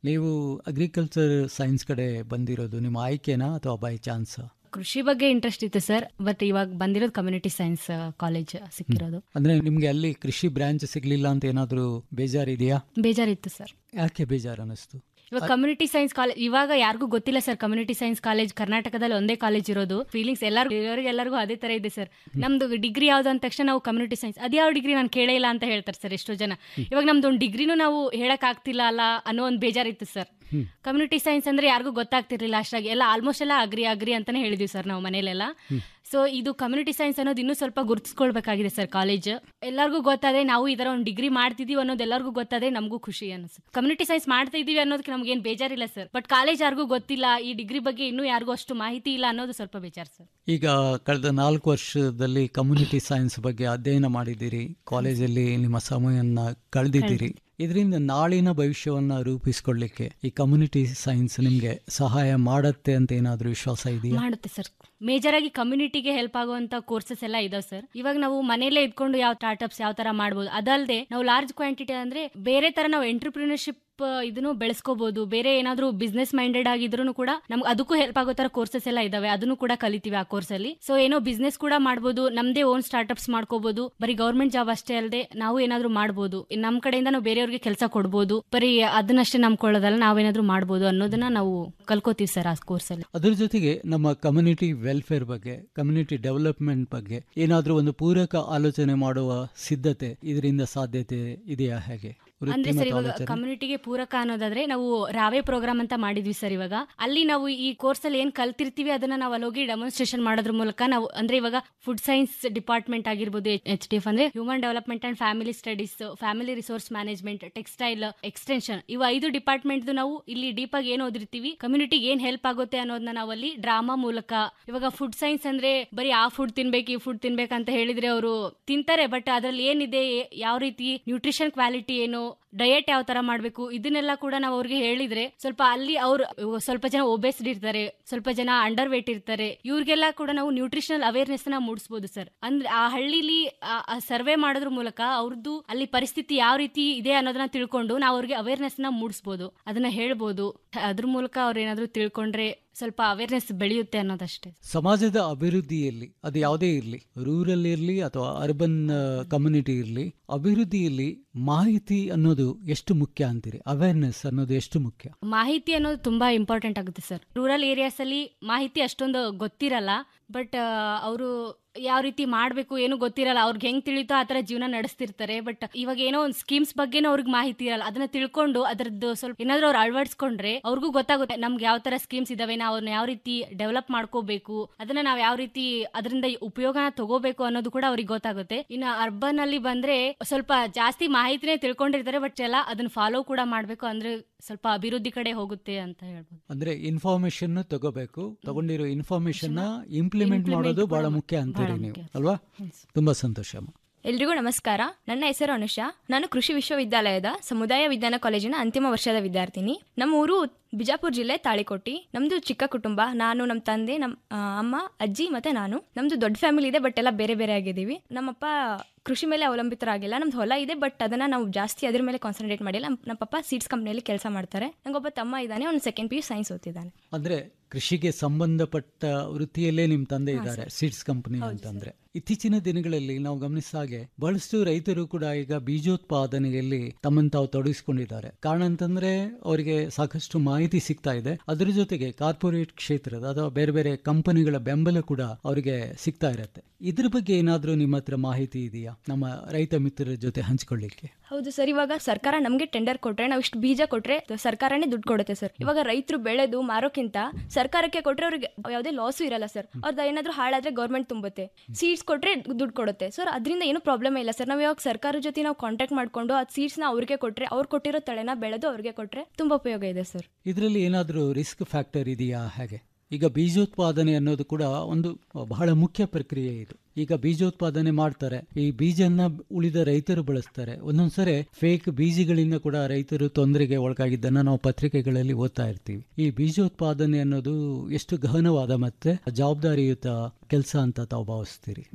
ನೀವು ಅಗ್ರಿಕಲ್ಚರ್ ಸೈನ್ಸ್ ಕಡೆ ಬಂದಿರೋದು ನಿಮ್ಮ ಆಯ್ಕೆನಾ ಅಥವಾ ಬೈ ಚಾನ್ಸ್ ಕೃಷಿ ಬಗ್ಗೆ ಇಂಟ್ರೆಸ್ಟ್ ಇತ್ತು ಸರ್ ಬಟ್ ಇವಾಗ ಬಂದಿರೋದು ಕಮ್ಯುನಿಟಿ ಸೈನ್ಸ್ ಕಾಲೇಜ್ ಸಿಕ್ಕಿರೋದು ಅಂದ್ರೆ ನಿಮ್ಗೆ ಅಲ್ಲಿ ಕೃಷಿ ಬ್ರಾಂಚ್ ಸಿಗ್ಲಿಲ್ಲ ಅಂತ ಏನಾದ್ರೂ ಬೇಜಾರಿದೆಯಾ ಬೇಜಾರಿತ್ತು ಸರ್ ಯಾಕೆ ಬೇಜಾರು ಅನ್ನಿಸ್ತು ಇವಾಗ ಕಮ್ಯುನಿಟಿ ಸೈನ್ಸ್ ಕಾಲೇಜ್ ಇವಾಗ ಯಾರಿಗೂ ಗೊತ್ತಿಲ್ಲ ಸರ್ ಕಮ್ಯುನಿಟಿ ಸೈನ್ಸ್ ಕಾಲೇಜ್ ಕರ್ನಾಟಕದಲ್ಲಿ ಒಂದೇ ಕಾಲೇಜ್ ಇರೋದು ಫೀಲಿಂಗ್ಸ್ ಎಲ್ಲರಿಗೂ ಎಲ್ಲರಿಗೂ ಅದೇ ತರ ಇದೆ ಸರ್ ನಮ್ದು ಡಿಗ್ರಿ ಯಾವ್ದು ಅಂದ ತಕ್ಷಣ ನಾವು ಕಮ್ಯುನಿಟಿ ಸೈನ್ಸ್ ಅದ್ಯಾವ ಡಿಗ್ರಿ ನಾನು ಕೇಳೇ ಇಲ್ಲ ಅಂತ ಹೇಳ್ತಾರೆ ಸರ್ ಎಷ್ಟೋ ಜನ ಇವಾಗ ನಮ್ದು ಒಂದು ಡಿಗ್ರಿನೂ ನಾವು ಹೇಳಕ್ ಆಗ್ತಿಲ್ಲ ಅಲ್ಲ ಅನ್ನೋ ಒಂದು ಬೇಜಾರಿತ್ತು ಸರ್ ಕಮ್ಯುನಿಟಿ ಸೈನ್ಸ್ ಅಂದ್ರೆ ಯಾರಿಗೂ ಗೊತ್ತಾಗ್ತಿರ್ಲಿಲ್ಲ ಅಷ್ಟಾಗಿ ಎಲ್ಲ ಆಲ್ಮೋಸ್ಟ್ ಎಲ್ಲ ಅಗ್ರಿ ಅಗ್ರಿ ಅಂತಾನೆ ಹೇಳಿದ್ವಿ ಸರ್ ನಾವು ಮನೇಲೆಲ್ಲ ಸೊ ಇದು ಕಮ್ಯುನಿಟಿ ಸೈನ್ಸ್ ಅನ್ನೋದು ಇನ್ನೂ ಸ್ವಲ್ಪ ಗುರುತಿಸ್ಕೊಳ್ಬೇಕಾಗಿದೆ ಸರ್ ಕಾಲೇಜ್ ಎಲ್ಲರಿಗೂ ಗೊತ್ತಾದ್ರೆ ನಾವು ಈ ತರ ಒಂದು ಡಿಗ್ರಿ ಮಾಡ್ತಿದೀವಿ ಅನ್ನೋದು ಎಲ್ಲರಿಗೂ ಗೊತ್ತಾದ್ರೆ ನಮಗೂ ಖುಷಿ ಅನ್ಸುತ್ತೆ ಕಮ್ಯುನಿಟಿ ಸೈನ್ಸ್ ಮಾಡ್ತಾ ಇದೀವಿ ಅನ್ನೋದಕ್ಕೆ ನಮ್ಗೆ ಏನು ಬೇಜಾರಿಲ್ಲ ಸರ್ ಬಟ್ ಕಾಲೇಜ್ ಯಾರಿಗೂ ಗೊತ್ತಿಲ್ಲ ಈ ಡಿಗ್ರಿ ಬಗ್ಗೆ ಇನ್ನೂ ಯಾರಿಗೂ ಅಷ್ಟು ಮಾಹಿತಿ ಇಲ್ಲ ಅನ್ನೋದು ಸ್ವಲ್ಪ ಬೇಜಾರು ಸರ್ ಈಗ ಕಳೆದ ನಾಲ್ಕು ವರ್ಷದಲ್ಲಿ ಕಮ್ಯುನಿಟಿ ಸೈನ್ಸ್ ಬಗ್ಗೆ ಅಧ್ಯಯನ ಮಾಡಿದ್ದೀರಿ ಕಾಲೇಜಲ್ಲಿ ನಿಮ್ಮ ಸಮಯನ್ನ ಕಳೆದಿದ್ದೀರಿ ಇದರಿಂದ ನಾಳಿನ ಭವಿಷ್ಯವನ್ನ ರೂಪಿಸ್ಕೊಳ್ಳಿಕ್ಕೆ ಈ ಕಮ್ಯುನಿಟಿ ಸೈನ್ಸ್ ನಿಮ್ಗೆ ಸಹಾಯ ಮಾಡತ್ತೆ ಅಂತ ಏನಾದ್ರೂ ವಿಶ್ವಾಸ ಇದೆಯಾ ಮಾಡುತ್ತೆ ಸರ್ ಮೇಜರ್ ಆಗಿ ಕಮ್ಯುನಿಟಿಗೆ ಹೆಲ್ಪ್ ಆಗುವಂತ ಕೋರ್ಸಸ್ ಎಲ್ಲ ಇದಾವೆ ಸರ್ ಇವಾಗ ನಾವು ಮನೇಲೆ ಇದ್ಕೊಂಡು ಯಾವ ಸ್ಟಾರ್ಟ್ಅಪ್ಸ್ ಯಾವ ತರ ಮಾಡ್ಬೋದು ಅದಲ್ಲದೆ ನಾವು ಲಾರ್ಜ್ ಕ್ವಾಂಟಿಟಿ ಅಂದ್ರೆ ಬೇರೆ ತರ ನಾವು ಎಂಟರ್ಪ್ರಿನರ್ಶಿಪ್ ಇದನ್ನು ಬೆಳೆಸ್ಕೋಬಹುದು ಬೇರೆ ಏನಾದ್ರೂ ಬಿಸ್ನೆಸ್ ಮೈಂಡೆಡ್ ಆಗಿದ್ರು ಕೂಡ ನಮ್ಗೆ ಅದಕ್ಕೂ ಹೆಲ್ಪ್ ಆಗೋ ತರ ಕೋರ್ಸಸ್ ಎಲ್ಲ ಇದಾವೆ ಅದನ್ನು ಕೂಡ ಕಲಿತೀವಿ ಆ ಕೋರ್ಸ್ ಅಲ್ಲಿ ಸೊ ಏನೋ ಬಿಸ್ನೆಸ್ ಕೂಡ ಮಾಡ್ಬೋದು ನಮ್ದೇ ಓನ್ ಸ್ಟಾರ್ಟ್ಅಪ್ಸ್ ಮಾಡ್ಕೋಬಹುದು ಬರೀ ಗೌರ್ಮೆಂಟ್ ಜಾಬ್ ಅಷ್ಟೇ ಅಲ್ಲದೆ ನಾವು ಏನಾದ್ರೂ ಮಾಡ್ಬೋದು ನಮ್ ಕಡೆಯಿಂದ ನಾವು ಬೇರೆಯವ್ರಿಗೆ ಕೆಲಸ ಕೊಡ್ಬೋದು ಬರೀ ಅದನ್ನಷ್ಟೇ ನಂಬ್ಕೊಳ್ಳೋದಲ್ಲ ನಾವೇನಾದ್ರೂ ಮಾಡ್ಬೋದು ಅನ್ನೋದನ್ನ ನಾವು ಕಲ್ಕೋತೀವಿ ಸರ್ ಆ ಕೋರ್ಸ್ ಅಲ್ಲಿ ಅದ್ರ ಜೊತೆಗೆ ನಮ್ಮ ಕಮ್ಯುನಿಟಿ ವೆಲ್ಫೇರ್ ಬಗ್ಗೆ ಕಮ್ಯುನಿಟಿ ಡೆವಲಪ್ಮೆಂಟ್ ಬಗ್ಗೆ ಏನಾದ್ರೂ ಒಂದು ಪೂರಕ ಆಲೋಚನೆ ಮಾಡುವ ಸಿದ್ಧತೆ ಇದರಿಂದ ಸಾಧ್ಯತೆ ಇದೆಯಾ ಹೇಗೆ ವೃತ್ತಿ ಅಂದ್ರೆ ಸರ್ ಮತ್ತು ಇವಾಗ ಆಲೋಚನೆ? ಕಮ್ಯುನಿಟಿಗೆ ಪೂರಕ ಅನ್ನೋದಾದ್ರೆ ನಾವು ರಾವೆ ಪ್ರೋಗ್ರಾಮ್ ಅಂತ ಮಾಡಿದ್ವಿ ಸರ್ ಇವಾಗ ಅಲ್ಲಿ ನಾವು ಈ ಕೋರ್ಸ್ ಅಲ್ಲಿ ಏನ್ ಕಲ್ತಿರ್ತೀವಿ ಅದನ್ನ ನಾವು ಅಲ್ಲಿ ಹೋಗಿ ಡೆಮಾನ್ಸ್ಟ್ರೇಷನ್ ಮಾಡೋದ್ರ ಮೂಲಕ ನಾವು ಅಂದ್ರೆ ಇವಾಗ ಫುಡ್ ಸೈನ್ಸ್ ಡಿಪಾರ್ಟ್ಮೆಂಟ್ ಆಗಿರ್ಬೋದು ಎಚ್ ಡಿ ಎಫ್ ಅಂದ್ರೆ human development and family studies family resource management textile extension ಇವು ಐದು ಡಿಪಾರ್ಟ್ಮೆಂಟ್ ನಾವು ಇಲ್ಲಿ ಡೀಪ್ ಆಗಿ ಏನ್ ಓದಿರ್ತೀವಿ ಕಮ್ಯುನಿಟಿಗೆ ಏನ್ ಹೆಲ್ಪ್ ಆಗುತ್ತೆ ಅನ್ನೋದನ್ನ ನಾವು ಅಲ್ಲಿ ಡ್ರಾಮಾ ಮೂಲಕ ಇವಾಗ ಫುಡ್ ಸೈನ್ಸ್ ಅಂದ್ರೆ ಬರೀ ಆ ಫುಡ್ ತಿನ್ಬೇಕು ಈ ಫುಡ್ ತಿನ್ಬೇಕು ಅಂತ ಹೇಳಿದ್ರೆ ಅವರು ತಿಂತಾರೆ ಬಟ್ ಅದ್ರಲ್ಲಿ ಏನಿದೆ ಯಾವ ರೀತಿ ನ್ಯೂಟ್ರಿಷನ್ ಕ್ವಾಲಿಟಿ ಏನು ಡಯಟ್ ಯಾವ ತರ ಮಾಡ್ಬೇಕು ಇದನ್ನೆಲ್ಲ ಕೂಡ ನಾವು ಅವ್ರಿಗೆ ಹೇಳಿದ್ರೆ ಸ್ವಲ್ಪ ಅಲ್ಲಿ ಅವ್ರು ಸ್ವಲ್ಪ ಜನ ಒಬೇಸ್ಡ್ ಇರ್ತಾರೆ ಸ್ವಲ್ಪ ಜನ ಅಂಡರ್ ವೇಟ್ ಇರ್ತಾರೆ ಇವ್ರಿಗೆಲ್ಲ ಕೂಡ ನಾವು ನ್ಯೂಟ್ರಿಷನಲ್ ಅವೇರ್ನೆಸ್ ನ ಮೂಡಿಸಬಹುದು ಸರ್ ಅಂದ್ರೆ ಆ ಹಳ್ಳಿಲಿ ಸರ್ವೆ ಮಾಡೋದ್ರ ಮೂಲಕ ಅವ್ರದ್ದು ಅಲ್ಲಿ ಪರಿಸ್ಥಿತಿ ಯಾವ ರೀತಿ ಇದೆ ಅನ್ನೋದನ್ನ ತಿಳ್ಕೊಂಡು ನಾವು ಅವ್ರಿಗೆ ಅವೇರ್ನೆಸ್ ನ ಮೂಡಿಸಬಹುದು ಅದನ್ನ ಹೇಳ್ಬೋದು ಅದ್ರ ಮೂಲಕ ಅವ್ರು ಏನಾದ್ರು ತಿಳ್ಕೊಂಡ್ರೆ ಸ್ವಲ್ಪ ಅವೇರ್ನೆಸ್ ಬೆಳೆಯುತ್ತೆ ಅನ್ನೋದಷ್ಟೇ ಸಮಾಜದ ಅಭಿವೃದ್ಧಿಯಲ್ಲಿ ಅದು ಯಾವುದೇ ಇರಲಿ ರೂರಲ್ ಇರಲಿ ಅಥವಾ ಅರ್ಬನ್ ಕಮ್ಯುನಿಟಿ ಇರಲಿ ಅಭಿವೃದ್ಧಿಯಲ್ಲಿ ಮಾಹಿತಿ ಅನ್ನೋದು ಎಷ್ಟು ಮುಖ್ಯ ಅಂತೀರಿ ಅವೇರ್ನೆಸ್ ಅನ್ನೋದು ಎಷ್ಟು ಮುಖ್ಯ ಮಾಹಿತಿ ಅನ್ನೋದು ತುಂಬಾ ಇಂಪಾರ್ಟೆಂಟ್ ಆಗುತ್ತೆ ಸರ್ ರೂರಲ್ ಏರಿಯಾಸ್ ಅಲ್ಲಿ ಮಾಹಿತಿ ಅಷ್ಟೊಂದು ಗೊತ್ತಿರಲ್ಲ ಬಟ್ ಅವರು ಯಾವ ರೀತಿ ಮಾಡಬೇಕು ಏನು ಗೊತ್ತಿರಲ್ಲ ಅವ್ರಿಗೆ ಹೆಂಗ್ ತಿಳಿತೋ ಆ ತರ ಜೀವನ ನಡೆಸ್ತಿರ್ತಾರೆ ಬಟ್ ಇವಾಗ ಏನೋ ಒಂದು ಸ್ಕೀಮ್ಸ್ ಬಗ್ಗೆನೂ ಅವ್ರಿಗೆ ಮಾಹಿತಿ ಇರಲ್ಲ ಅದನ್ನ ತಿಳ್ಕೊಂಡು ಅದ್ರದ್ದು ಸ್ವಲ್ಪ ಏನಾದ್ರೂ ಅವ್ರು ಅಳವಡಿಸ್ಕೊಂಡ್ರೆ ಅವ್ರಿಗೂ ಗೊತ್ತಾಗುತ್ತೆ ನಮ್ಗೆ ಯಾವ ತರ ಸ್ಕೀಮ್ಸ್ ಇದಾವೆ ನಾವು ಅವ್ರನ್ನ ಯಾವ ರೀತಿ ಡೆವಲಪ್ ಮಾಡ್ಕೋಬೇಕು ಅದನ್ನ ನಾವು ಯಾವ ರೀತಿ ಅದರಿಂದ ಉಪಯೋಗನ ತಗೋಬೇಕು ಅನ್ನೋದು ಕೂಡ ಅವ್ರಿಗೆ ಗೊತ್ತಾಗುತ್ತೆ ಇನ್ನು ಅರ್ಬನ್ ಅಲ್ಲಿ ಬಂದ್ರೆ ಸ್ವಲ್ಪ ಜಾಸ್ತಿ ಮಾಹಿತಿನೇ ತಿಳ್ಕೊಂಡಿರ್ತಾರೆ ಬಟ್ ಎಲ್ಲ ಅದನ್ನ ಫಾಲೋ ಕೂಡ ಮಾಡ್ಬೇಕು ಅಂದ್ರೆ ಸ್ವಲ್ಪ ಅಭಿವೃದ್ಧಿ ಕಡೆ ಹೋಗುತ್ತೆ ಅಂತ ಹೇಳ್ಬೋದು ಅಂದ್ರೆ ಇನ್ಫಾರ್ಮೇಶನ್ ತಗೋಬೇಕು ತಗೊಂಡಿರೋ ಇನ್ಫಾರ್ಮೇಶನ್ ನ ಇಂಪ್ಲಿಮೆಂಟ್ ಮಾಡೋದು ಬಹಳ ಮುಖ್ಯ ಅಂತೀರಿ ನೀವು ಅಲ್ವಾ ತುಂಬಾ ಸಂತೋಷ ಅಮ್ಮ ಎಲ್ರಿಗೂ ನಮಸ್ಕಾರ ನನ್ನ ಹೆಸರು ಅನುಷಾ ನಾನು ಕೃಷಿ ವಿಶ್ವವಿದ್ಯಾಲಯದ ಸಮುದಾಯ ವಿಜ್ಞಾನ ಕಾಲೇಜಿನ ಅಂತಿಮ ವರ್ಷದ ವಿದ್ಯಾರ್ಥಿನಿ ನಮ್ಮ ಊರು ಬಿಜಾಪುರ ಜಿಲ್ಲೆ ತಾಳಿಕೋಟಿ ನಮ್ದು ಚಿಕ್ಕ ಕುಟುಂಬ ನಾನು ನಮ್ಮ ತಂದೆ ನಮ್ಮ ಆ, ಅಮ್ಮ ಅಜ್ಜಿ ಮತ್ತೆ ನಾನು ನಮ್ದು ದೊಡ್ಡ ಫ್ಯಾಮಿಲಿ ಇದೆ ಬಟ್ ಎಲ್ಲ ಬೇರೆ ಬೇರೆ ಆಗಿದ್ದೀವಿ ನಮ್ಮಪ್ಪ ಕೃಷಿ ಮೇಲೆ ಅವಲಂಬಿತರಾಗಿಲ್ಲ ನಮ್ದು ಹೊಲ ಇದೆ ಬಟ್ ಅದನ್ನ ನಾವು ಜಾಸ್ತಿ ಅದ್ರ ಮೇಲೆ ಕಾನ್ಸಂಟ್ರೇಟ್ ಮಾಡಿಲ್ಲ ನಮ್ಮ ನಮ್ಮ ಪಪ್ಪ ಸೀಡ್ಸ್ ಕಂಪ್ನಿಯಲ್ಲಿ ಕೆಲಸ ಮಾಡ್ತಾರೆ ನಂಗೊಬ್ಬ ತಮ್ಮ ಇದ್ದಾನೆ ಅವ್ನು ಸೆಕೆಂಡ್ ಪಿ ಯು ಸೈನ್ಸ್ ಓದ್ತಿದ್ದಾನೆ ಅಂದ್ರೆ ಕೃಷಿಗೆ ಸಂಬಂಧಪಟ್ಟ ವೃತ್ತಿಯಲ್ಲೇ ನಿಮ್ ತಂದೆ ಇದ್ದಾರೆ ಸೀಡ್ಸ್ ಕಂಪನಿ ಅಂತಂದ್ರೆ ಇತ್ತೀಚಿನ ದಿನಗಳಲ್ಲಿ ನಾವು ಗಮನಿಸಿದ ಹಾಗೆ ಬಹಳಷ್ಟು ರೈತರು ಕೂಡ ಈಗ ಬೀಜೋತ್ಪಾದನೆಯಲ್ಲಿ ತಮ್ಮನ್ನು ತಾವು ತೊಡಗಿಸಿಕೊಂಡಿದ್ದಾರೆ ಕಾರಣ ಅಂತಂದ್ರೆ ಅವರಿಗೆ ಸಾಕಷ್ಟು ಮಾಹಿತಿ ಸಿಗ್ತಾ ಇದೆ ಅದರ ಜೊತೆಗೆ ಕಾರ್ಪೊರೇಟ್ ಕ್ಷೇತ್ರದ ಅಥವಾ ಬೇರೆ ಬೇರೆ ಕಂಪನಿಗಳ ಬೆಂಬಲ ಕೂಡ ಅವರಿಗೆ ಸಿಗ್ತಾ ಇರತ್ತೆ ಇದ್ರ ಬಗ್ಗೆ ಏನಾದ್ರೂ ನಿಮ್ಮ ಹತ್ರ ಮಾಹಿತಿ ಇದೆಯಾ ನಮ್ಮ ರೈತ ಮಿತ್ರರ ಜೊತೆ ಹಂಚ್ಕೊಳ್ಳಿಕ್ಕೆ ಹೌದು ಸರ್ ಇವಾಗ ಸರ್ಕಾರ ನಮಗೆ ಟೆಂಡರ್ ಕೊಟ್ರೆ ನಾವು ಇಷ್ಟು ಬೀಜ ಕೊಟ್ರೆ ಸರ್ಕಾರನೇ ದುಡ್ಡು ಕೊಡುತ್ತೆ ಸರ್ ಇವಾಗ ರೈತರು ಬೆಳೆದು ಮಾರೋಕ್ಕಿಂತ ಸರ್ಕಾರಕ್ಕೆ ಕೊಟ್ರೆ ಅವ್ರಿಗೆ ಯಾವುದೇ ಲಾಸು ಇರಲ್ಲ ಸರ್ ಅವ್ರದ್ದು ಏನಾದ್ರೂ ಹಾಳಾದ್ರೆ ಗೌರ್ಮೆಂಟ್ ತುಂಬುತ್ತೆ ಸೀಡ್ಸ್ ಕೊಟ್ರೆ ದುಡ್ಡು ಕೊಡುತ್ತೆ ಸರ್ ಅದರಿಂದ ಏನು ಪ್ರಾಬ್ಲಮ್ ಇಲ್ಲ ಸರ್ ನಾವು ಇವಾಗ ಸರ್ಕಾರ ಜೊತೆ ನಾವು ಕಾಂಟ್ಯಾಕ್ಟ್ ಮಾಡ್ಕೊಂಡು ಆ ಸೀಡ್ಸ್ನ ಅವ್ರಿಗೆ ಕೊಟ್ರೆ ಅವ್ರು ಕೊಟ್ಟಿರೋ ತಳೆನ ಬೆಳೆದು ಅವ್ರಿಗೆ ಕೊಟ್ರೆ ತುಂಬಾ ಉಪಯೋಗ ಇದೆ ಸರ್ ಇದರಲ್ಲಿ ಏನಾದರೂ ರಿಸ್ಕ್ ಫ್ಯಾಕ್ಟರ್ ಇದೆಯಾ ಹಾಗೆ ಈಗ ಬೀಜೋತ್ಪಾದನೆ ಅನ್ನೋದು ಕೂಡ ಒಂದು ಬಹಳ ಮುಖ್ಯ ಪ್ರಕ್ರಿಯೆ ಇದು ಈಗ ಬೀಜೋತ್ಪಾದನೆ ಮಾಡ್ತಾರೆ ಈ ಬೀಜನ ಉಳಿದ ರೈತರು ಬಳಸ್ತಾರೆ ಒಂದೊಂದ್ಸರಿ ಫೇಕ್ ಬೀಜಗಳಿಂದ ಕೂಡ ರೈತರು ತೊಂದರೆಗೆ ಒಳಗಾಗಿದ್ದನ್ನ ನಾವು ಪತ್ರಿಕೆಗಳಲ್ಲಿ ಓದ್ತಾ ಇರ್ತೀವಿ ಈ ಬೀಜೋತ್ಪಾದನೆ ಅನ್ನೋದು ಎಷ್ಟು ಗಹನವಾದ ಮತ್ತೆ ಜವಾಬ್ದಾರಿಯುತ ಕೆಲಸ ಅಂತ ತಾವು ಭಾವಿಸ್ತೀರಿ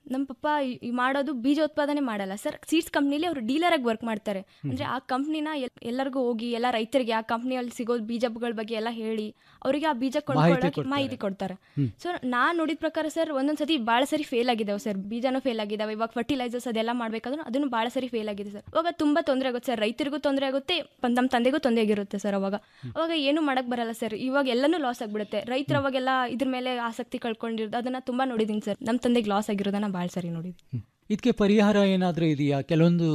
ನಮ್ಮ ಪಪ್ಪ ಈ- ಈ ಮಾಡೋದು ಬೀಜ ಉತ್ಪಾದನೆ ಮಾಡಲ್ಲ ಸರ್ ಸೀಡ್ಸ್ ಕಂಪ್ನಿಲಿ ಅವರು ಡೀಲರಾಗಿ ವರ್ಕ್ ಮಾಡ್ತಾರೆ ಅಂದ್ರೆ ಆ ಕಂಪ್ನಿನ ಎಲ್ಲರಿಗೂ ಹೋಗಿ ಎಲ್ಲ ರೈತರಿಗೆ ಆ ಕಂಪ್ನಿಯಲ್ಲಿ ಸಿಗೋ ಬೀಜಗಳ ಬಗ್ಗೆ ಎಲ್ಲ ಹೇಳಿ ಅವರಿಗೆ ಆ ಬೀಜ ಕೊಂಡ್ಕೊಳ್ಳೋಕೆ ಕೊಡ್ತಾರೆ. ಮಾಹಿತಿ ಕೊಡ್ತಾರೆ ಹ್ಮ್. ಸೊ ನಾನ್ ನೋಡಿದ ಪ್ರಕಾರ ಸರ್ ಒಂದೊಂದ್ ಸತಿ ಭಾಳ ಸರಿ ಫೇಲ್ ಆಗಿದಾವೆ ಸರ್ ಬೀಜನೂ ಫೇಲ್ ಆಗಿದಾವೆ ಇವಾಗ ಫರ್ಟಿಲೈಸರ್ಸ್ ಅದೆಲ್ಲ ಮಾಡ್ಬೇಕಾದ್ರೂ ಅದನ್ನು ಭಾಳ ಸರಿ ಫೇಲ್ ಆಗಿದೆ ಸರ್ ಅವಾಗ ತುಂಬಾ ತೊಂದರೆ ಆಗುತ್ತೆ ಸರ್ ರೈತರಿಗೂ ತೊಂದರೆ ಆಗುತ್ತೆ ನಮ್ಮ ತಂದೆಗೂ ತೊಂದರೆ ಆಗಿರುತ್ತೆ ಸರ್ ಅವಾಗ ಅವಾಗ ಏನು ಮಾಡಕ್ ಬರಲ್ಲ ಸರ್ ಇವಾಗ ಎಲ್ಲನೂ ಲಾಸ್ ಆಗ್ಬಿಡುತ್ತೆ ರೈತರು ಅವಾಗೆಲ್ಲ ಇದ್ರ ಮೇಲೆ ಆಸಕ್ತಿ ಕಳ್ಕೊಂಡಿರೋದು ಅದನ್ನ ತುಂಬಾ ನೋಡಿದೀನಿ ಸರ್ ನಮ್ಮ ತಂದೆಗೆ ಲಾಸ್ ಆಗಿರೋದನ್ನ ಭಾಳ ಸರಿ ನೋಡಿದ್ದೀನಿ ಇದಕ್ಕೆ ಪರಿಹಾರ ಏನಾದರೂ ಇದೆಯಾ ಕೆಲವೊಂದು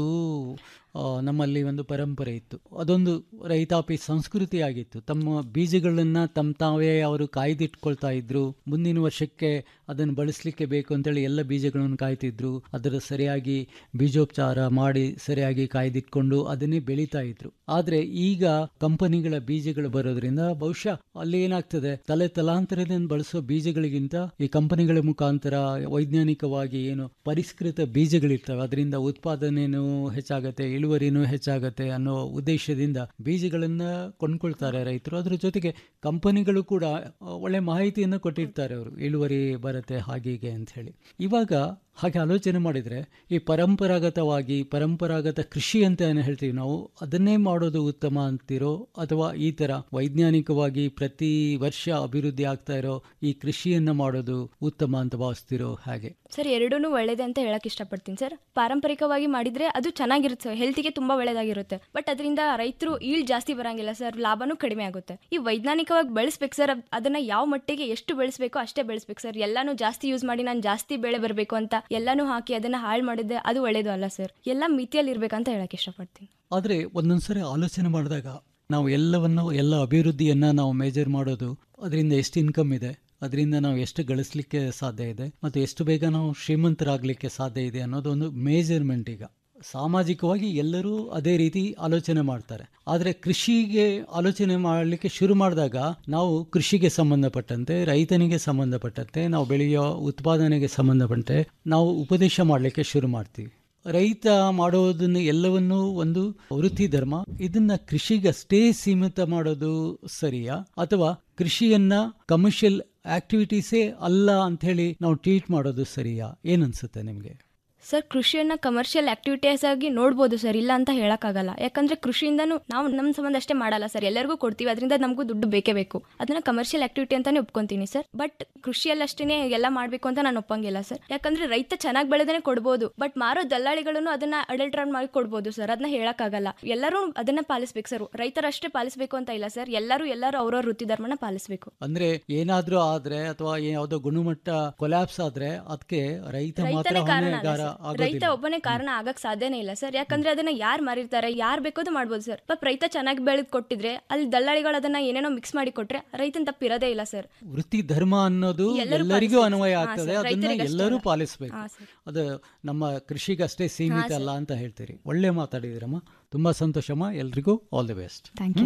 ಆ, ನಮ್ಮಲ್ಲಿ ಒಂದು ಪರಂಪರೆ ಇತ್ತು ಅದೊಂದು ರೈತಾಪಿ ಸಂಸ್ಕೃತಿ ಆಗಿತ್ತು ತಮ್ಮ ಬೀಜಗಳನ್ನು ತಮ್ಮ ತಾವೇ ಅವರು ಕಾಯ್ದಿಟ್ಕೊಳ್ತಾ ಇದ್ರು ಮುಂದಿನ ವರ್ಷಕ್ಕೆ ಅದನ್ನು ಬಳಸಲಿಕ್ಕೆ ಬೇಕು ಅಂತೇಳಿ ಎಲ್ಲ ಬೀಜಗಳನ್ನು ಕಾಯ್ತಿದ್ರು ಅದರ ಸರಿಯಾಗಿ ಬೀಜೋಪಚಾರ ಮಾಡಿ ಸರಿಯಾಗಿ ಕಾಯ್ದಿಟ್ಕೊಂಡು ಅದನ್ನೇ ಬೆಳೀತಾ ಇದ್ರು ಆದರೆ ಈಗ ಕಂಪನಿಗಳ ಬೀಜಗಳು ಬರೋದ್ರಿಂದ ಬಹುಶಃ ಅಲ್ಲಿ ಏನಾಗ್ತದೆ ತಲೆ ತಲಾಂತರದಿಂದ ಬಳಸೋ ಬೀಜಗಳಿಗಿಂತ ಈ ಕಂಪನಿಗಳ ಮುಖಾಂತರ ವೈಜ್ಞಾನಿಕವಾಗಿ ಏನು ಪರಿಷ್ಕೃತ ಬೀಜಗಳಿರ್ತವೆ ಅದರಿಂದ ಉತ್ಪಾದನೆನೂ ಹೆಚ್ಚಾಗತ್ತೆ ಇಳುವರಿನೂ ಹೆಚ್ಚಾಗತ್ತೆ ಅನ್ನೋ ಉದ್ದೇಶದಿಂದ ಬೀಜಗಳನ್ನ ಕೊಂಡ್ಕೊಳ್ತಾರೆ ರೈತರು ಅದ್ರ ಜೊತೆಗೆ ಕಂಪನಿಗಳು ಕೂಡ ಆ, ಒಳ್ಳೆ ಮಾಹಿತಿಯನ್ನು ಕೊಟ್ಟಿರ್ತಾರೆ ಅವರು ಇಳುವರಿ ಬರುತ್ತೆ ಹಾಗೆ ಹೀಗೆ ಅಂತ ಹೇಳಿ ಇವಾಗ ಹಾಗೆ ಆಲೋಚನೆ ಮಾಡಿದರೆ ಈ ಪರಂಪರಾಗತವಾಗಿ ಪರಂಪರಾಗತ ಕೃಷಿ ಅಂತ ಏನು ಹೇಳ್ತೀವಿ ನಾವು ಅದನ್ನೇ ಮಾಡೋದು ಉತ್ತಮ ಅಂತೀರೋ ಅಥವಾ ಈ ಥರ ವೈಜ್ಞಾನಿಕವಾಗಿ ಪ್ರತಿ ವರ್ಷ ಅಭಿವೃದ್ಧಿ ಆಗ್ತಾ ಇರೋ ಈ ಕೃಷಿಯನ್ನು ಮಾಡೋದು ಉತ್ತಮ ಅಂತ ಭಾವಿಸ್ತಿರೋ ಹಾಗೆ ಸರ್ ಎರಡೂ ಒಳ್ಳೇದೆ ಅಂತ ಹೇಳಕ್ ಇಷ್ಟಪಡ್ತೀನಿ ಸರ್ ಪಾರಂಪರಿಕವಾಗಿ ಮಾಡಿದ್ರೆ ಅದು ಚೆನ್ನಾಗಿರುತ್ತೆ ಸರ್ ಹೆಲ್ತಿಗೆ ತುಂಬಾ ಒಳ್ಳೇದಾಗಿರುತ್ತೆ ಬಟ್ ಅದರಿಂದ ರೈತರು ಈಳ್ ಜಾಸ್ತಿ ಬರಂಗಿಲ್ಲ ಸರ್ ಲಾಭನೂ ಕಡಿಮೆ ಆಗುತ್ತೆ ಈ ವೈಜ್ಞಾನಿಕವಾಗಿ ಬೆಳೆಸ್ಬೇಕು ಸರ್ ಅದ್- ಅದನ್ನ ಯಾವ ಮಟ್ಟಿಗೆ ಎಷ್ಟು ಬೆಳೆಸ್ಬೇಕೋ ಅಷ್ಟೇ ಬೆಳೆಸ್ಬೇಕು ಸರ್ ಎಲ್ಲಾನು ಜಾಸ್ತಿ ಯೂಸ್ ಮಾಡಿ ನಾನು ಜಾಸ್ತಿ ಬೆಳೆ ಬರಬೇಕು ಅಂತ ಎಲ್ಲಾನು ಹಾಕಿ ಅದನ್ನ ಹಾಳು ಮಾಡಿದ್ರೆ ಅದು ಒಳ್ಳೇದು ಅಲ್ಲ ಸರ್ ಎಲ್ಲ ಮಿತಿಯಲ್ಲಿ ಇರ್ಬೇಕಂತ ಹೇಳಕ್ ಇಷ್ಟಪಡ್ತೀನಿ ಆದರೆ ಒಂದೊಂದ್ಸರಿ ಆಲೋಚನೆ ಮಾಡಿದಾಗ ನಾವು ಎಲ್ಲವನ್ನು ಎಲ್ಲ ಅಭಿವೃದ್ಧಿಯನ್ನು ನಾವು ಮೇಜರ್ ಮಾಡೋದು ಅದರಿಂದ ಎಷ್ಟು ಇನ್ಕಮ್ ಇದೆ ಅದರಿಂದ ನಾವು ಎಷ್ಟು ಗಳಿಸ್ಲಿಕ್ಕೆ ಸಾಧ್ಯ ಇದೆ ಮತ್ತು ಎಷ್ಟು ಬೇಗ ನಾವು ಶ್ರೀಮಂತರಾಗಲಿಕ್ಕೆ ಸಾಧ್ಯ ಇದೆ ಅನ್ನೋದು ಒಂದು ಮೇಜರ್ಮೆಂಟ್ ಈಗ ಸಾಮಾಜಿಕವಾಗಿ ಎಲ್ಲರೂ ಅದೇ ರೀತಿ ಆಲೋಚನೆ ಮಾಡ್ತಾರೆ ಆದರೆ ಕೃಷಿಗೆ ಆಲೋಚನೆ ಮಾಡಲಿಕ್ಕೆ ಶುರು ಮಾಡಿದಾಗ ನಾವು ಕೃಷಿಗೆ ಸಂಬಂಧಪಟ್ಟಂತೆ ರೈತನಿಗೆ ಸಂಬಂಧಪಟ್ಟಂತೆ ನಾವು ಬೆಳೆಯೋ ಉತ್ಪಾದನೆಗೆ ಸಂಬಂಧಪಟ್ಟಂತೆ ನಾವು ಉಪದೇಶ ಮಾಡಲಿಕ್ಕೆ ಶುರು ಮಾಡ್ತೀವಿ ರೈತ ಮಾಡೋದನ್ನ ಎಲ್ಲವನ್ನೂ ಒಂದು ವೃತ್ತಿ ಧರ್ಮ ಇದನ್ನ ಕೃಷಿಗಷ್ಟೇ ಸೀಮಿತ ಮಾಡೋದು ಸರಿಯಾ ಅಥವಾ ಕೃಷಿಯನ್ನ ಕಮರ್ಷಿಯಲ್ ಆಕ್ಟಿವಿಟೀಸೇ ಅಲ್ಲ ಅಂತ ಹೇಳಿ ನಾವು ಟ್ರೀಟ್ ಮಾಡೋದು ಸರಿಯಾ ಏನನ್ಸುತ್ತೆ ನಿಮಗೆ ಸರ್ ಕೃಷಿಯನ್ನ ಕಮರ್ಷಿಯಲ್ ಆಕ್ಟಿವಿಟೀಸ್ ಆಗಿ ನೋಡ್ಬೋದು ಸರ್ ಇಲ್ಲ ಅಂತ ಹೇಳಕ್ಕಾಗಲ್ಲ ಯಾಕಂದ್ರೆ ಕೃಷಿಯಿಂದನೂ ನಾವು ನಮ್ಮ ಸಂಬಂಧ ಅಷ್ಟೇ ಮಾಡಲ್ಲ ಸರ್ ಎಲ್ಲರಿಗೂ ಕೊಡ್ತೀವಿ ಅದರಿಂದ ನಮಗೂ ದುಡ್ಡು ಬೇಕೇ ಬೇಕು ಅದನ್ನ ಕಮರ್ಷಿಯಲ್ ಆಕ್ಟಿವಿಟಿ ಅಂತಾನೆ ಒಪ್ಕೊಂತೀನಿ ಸರ್ ಬಟ್ ಕೃಷಿಯಲ್ಲಿ ಅಷ್ಟೇ ಎಲ್ಲ ಮಾಡಬೇಕು ಅಂತ ನಾನು ಒಪ್ಪಂಗಿಲ್ಲ ಸರ್ ಯಾಕಂದ್ರೆ ರೈತ ಚೆನ್ನಾಗಿ ಬೆಳೆದೇ ಕೊಡ್ಬೋದು ಬಟ್ ಮಾರೋ ದಲ್ಲಾಳಿಗಳನ್ನು ಅದನ್ನ ಅಡಲ್ಟ್ರಾನ್ ಮಾಡಿ ಕೊಡ್ಬೋದು ಸರ್ ಅದನ್ನ ಹೇಳಕ್ಕಾಗಲ್ಲ ಎಲ್ಲರೂ ಅದನ್ನ ಪಾಲಿಸ್ಬೇಕು ಸರ್ ರೈತರಷ್ಟೇ ಪಾಲಿಸಬೇಕು ಅಂತ ಇಲ್ಲ ಸರ್ ಎಲ್ಲರೂ ಎಲ್ಲರೂ ಅವ್ರವ್ರ ವೃತ್ತಿ ಧರ್ಮನ ಪಾಲಿಸಬೇಕು ಅಂದ್ರೆ ಏನಾದ್ರೂ ಆದ್ರೆ ಅಥವಾ ಯಾವುದೋ ಗುಣಮಟ್ಟ ಕೊಲ್ಯಾಪ್ಸ್ ಆದ್ರೆ ಅದಕ್ಕೆ ರೈತ ಮಾತ್ರ ರೈತನೇ ಕಾರಣ ಅಲ್ಲ ಹೊಣೆಗಾರ ಸರ್. ರೈತ ಆಗೋದಿಲ್ಲ ಒಬ್ಬನೇ ಕಾರಣ ಆಗಕ್ ಸಾಧ್ಯನೇ ಇಲ್ಲ ಸರ್ ಯಾಕಂದ್ರೆ ಅದನ್ನ ಯಾರು ಮಾರಿರ್ತಾರೆ ಯಾರು ಬೇಕಾದ್ರೂ ಮಾಡ್ಬೋದು ಸರ್ ಪಾಪ ರೈತ ಚೆನ್ನಾಗಿ ಬೆಳೆದ್ ಕೊಟ್ಟಿದ್ರೆ ಅಲ್ಲಿ ದಲ್ಲಾಳಿಗಳು ಅದನ್ನ ಏನೇನೋ ಮಿಕ್ಸ್ ಮಾಡಿ ಕೊಟ್ರೆ ರೈತನ ತಪ್ಪಿರೋದೇ ಇಲ್ಲ ಸರ್ ವೃತ್ತಿ ಧರ್ಮ ಅನ್ನೋದು ಎಲ್ಲರೂ ಎಲ್ಲರಿಗೂ ಪಾಲಿಸ್ಬೇಕು. ಅನ್ವಯ ಹಾ, ಆಗ್ತದೆ ಸರ್. ಅದನ್ನ ರೈತರಿಗಷ್ಟೇ ಎಲ್ಲರೂ ಅಲ್ಲ. ಪಾಲಿಸಬೇಕು ಹಾ, ಸರ್. ಅದು ನಮ್ಮ ಕೃಷಿಗಷ್ಟೇ ಸೀಮಿತ ಹಾ, ಅಲ್ಲ ಅಂತ ಹೇಳ್ತೀರಿ ಒಳ್ಳೆ ಮಾತಾಡಿದಿರಮ್ಮ ತುಂಬಾ ಸಂತೋಷಮ್ಮ ಎಲ್ರಿಗೂ all the best thank you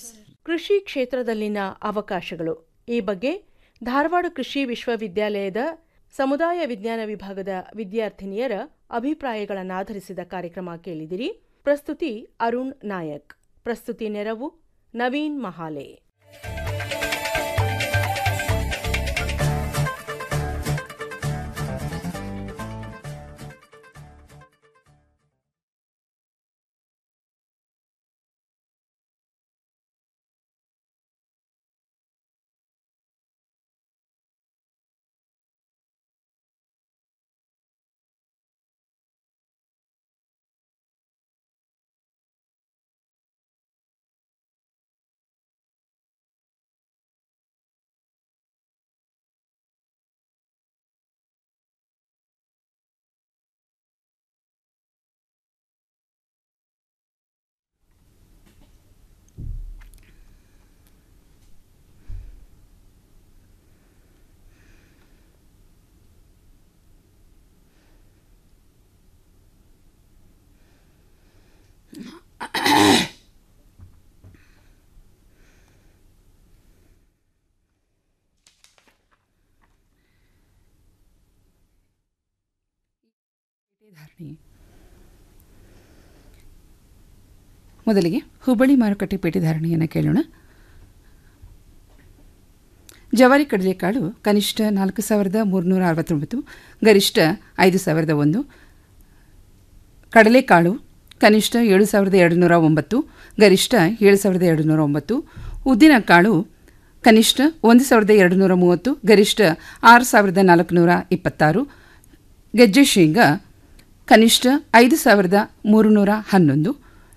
ಕೃಷಿ ಕ್ಷೇತ್ರದಲ್ಲಿನ ಅವಕಾಶಗಳು ಈ ಬಗ್ಗೆ ಧಾರವಾಡ ಕೃಷಿ ವಿಶ್ವವಿದ್ಯಾಲಯದ ಸಮುದಾಯ ವಿಜ್ಞಾನ ವಿಭಾಗದ ವಿದ್ಯಾರ್ಥಿನಿಯರ ಅಭಿಪ್ರಾಯಗಳನ್ನಾಧರಿಸಿದ ಕಾರ್ಯಕ್ರಮ ಕೇಳಿದಿರಿ ಪ್ರಸ್ತುತಿ ಅರುಣ್ ನಾಯಕ್ ಪ್ರಸ್ತುತಿ ನೆರವು ನವೀನ್ ಮಹಾಲೆ ಮೊದಲಿಗೆ ಹುಬ್ಬಳ್ಳಿ ಮಾರುಕಟ್ಟೆ ಪೇಟೆ ಧಾರಣೆಯನ್ನು ಕೇಳೋಣ ಜವಾರಿ ಕಡಲೆಕಾಳು ಕನಿಷ್ಠ ನಾಲ್ಕು ಸಾವಿರದ ಮೂರುನೂರ ಅರವತ್ತೊಂಬತ್ತು ಗರಿಷ್ಠ ಐದು ಸಾವಿರದ ಒಂದು ಕಡಲೆಕಾಳು ಕನಿಷ್ಠ ಏಳು ಸಾವಿರದ ಎರಡು ನೂರ ಒಂಬತ್ತು ಗರಿಷ್ಠ ಏಳು ಸಾವಿರದ ಎರಡು ನೂರ ಒಂಬತ್ತು ಉದ್ದಿನಕಾಳು ಕನಿಷ್ಠ ಒಂದು ಸಾವಿರದ ಎರಡು ನೂರ ಮೂವತ್ತು ಗರಿಷ್ಠ ಆರು ಸಾವಿರದ ನಾಲ್ಕುನೂರ ಇಪ್ಪತ್ತಾರು ಗೆಜ್ಜೆ ಶೇಂಗಾ ಕನಿಷ್ಠ ಐದು ಸಾವಿರದ ಮೂರುನೂರ ಹನ್ನೊಂದು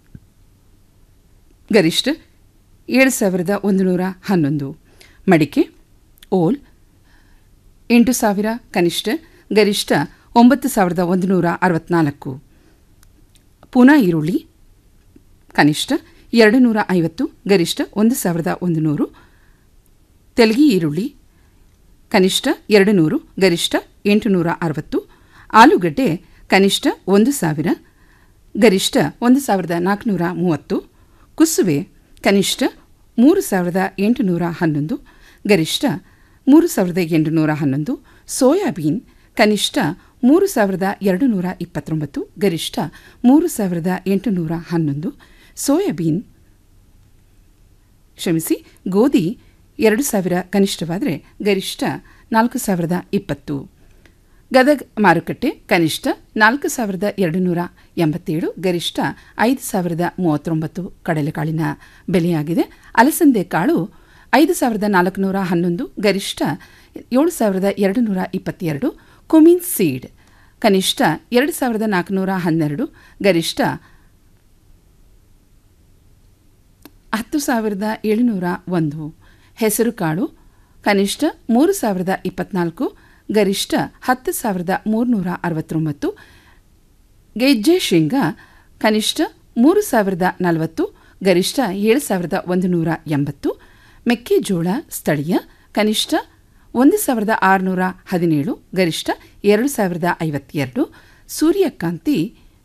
ಗರಿಷ್ಠ ಏಳು ಸಾವಿರದ ಒಂದು ನೂರ ಹನ್ನೊಂದು ಮಡಿಕೆ ಓಲ್ ಎಂಟು ಸಾವಿರ ಕನಿಷ್ಠ ಗರಿಷ್ಠ ಒಂಬತ್ತು ಸಾವಿರದ ಒಂದು ನೂರ ಅರವತ್ನಾಲ್ಕು ಪುನಃ ಈರುಳ್ಳಿ ಕನಿಷ್ಠ ಎರಡು ನೂರ ಐವತ್ತು ಗರಿಷ್ಠ ಒಂದು ಸಾವಿರದ ಒಂದು ನೂರು ತೆಲಗಿ ಈರುಳ್ಳಿ ಕನಿಷ್ಠ ಎರಡು ನೂರು ಗರಿಷ್ಠ ಎಂಟು ನೂರ ಅರವತ್ತು ಆಲೂಗಡ್ಡೆ ಕನಿಷ್ಠ ಒಂದು ಸಾವಿರ ಗರಿಷ್ಠ ಒಂದು ಸಾವಿರದ ನಾಲ್ಕುನೂರ ಮೂವತ್ತು ಕುಸುವೆ ಕನಿಷ್ಠ ಮೂರು ಸಾವಿರದ ಎಂಟುನೂರ ಹನ್ನೊಂದು ಗರಿಷ್ಠ ಮೂರು ಸಾವಿರದ ಎಂಟುನೂರ ಹನ್ನೊಂದು ಸೋಯಾಬೀನ್ ಕನಿಷ್ಠ ಮೂರು ಸಾವಿರದ ಎರಡು ನೂರ ಇಪ್ಪತ್ತೊಂಬತ್ತು ಗರಿಷ್ಠ ಮೂರು ಸಾವಿರದ ಎಂಟುನೂರ ಹನ್ನೊಂದು ಸೋಯಾಬೀನ್ ಕ್ಷಮಿಸಿ ಗೋಧಿ ಎರಡು ಸಾವಿರ ಕನಿಷ್ಠವಾದರೆ ಗರಿಷ್ಠ ನಾಲ್ಕು ಸಾವಿರದ ಇಪ್ಪತ್ತು ಗದಗ್ ಮಾರುಕಟ್ಟೆ ಕನಿಷ್ಠ ನಾಲ್ಕು ಸಾವಿರದ ಎರಡು ನೂರ ಎಂಬತ್ತೇಳು ಗರಿಷ್ಠ ಐದು ಸಾವಿರದ ಮೂವತ್ತೊಂಬತ್ತು ಕಡಲೆಕಾಳಿನ ಬೆಲೆಯಾಗಿದೆ ಅಲಸಂದೆ ಕಾಳು ಐದು ಸಾವಿರದ ನಾಲ್ಕುನೂರ ಹನ್ನೊಂದು ಗರಿಷ್ಠ ಏಳು ಸಾವಿರದ ಎರಡು ನೂರ ಇಪ್ಪತ್ತೆರಡು ಕುಮಿನ್ ಸೀಡ್ ಕನಿಷ್ಠ ಎರಡು ಸಾವಿರದ ನಾಲ್ಕುನೂರ ಹನ್ನೆರಡು ಗರಿಷ್ಠ ಹತ್ತು ಸಾವಿರದ ಏಳುನೂರ ಒಂದು ಹೆಸರು ಕಾಳು ಕನಿಷ್ಠ ಮೂರು ಸಾವಿರದ ಇಪ್ಪತ್ನಾಲ್ಕು ಗರಿಷ್ಠ ಹತ್ತು ಸಾವಿರದ ಮೂರುನೂರ ಅರವತ್ತೊಂಬತ್ತು ಗೆಜ್ಜೆ ಶೇಂಗಾ ಕನಿಷ್ಠ ಮೂರು ಸಾವಿರದ ನಲವತ್ತು ಗರಿಷ್ಠ ಏಳು ಸಾವಿರದ ಒಂದು ನೂರ ಎಂಬತ್ತು ಮೆಕ್ಕೆಜೋಳ ಸ್ಥಳೀಯ ಕನಿಷ್ಠ ಒಂದು ಸಾವಿರದ ಆರುನೂರ ಹದಿನೇಳು ಗರಿಷ್ಠ ಎರಡು ಸಾವಿರದ ಐವತ್ತೆರಡು ಸೂರ್ಯಕಾಂತಿ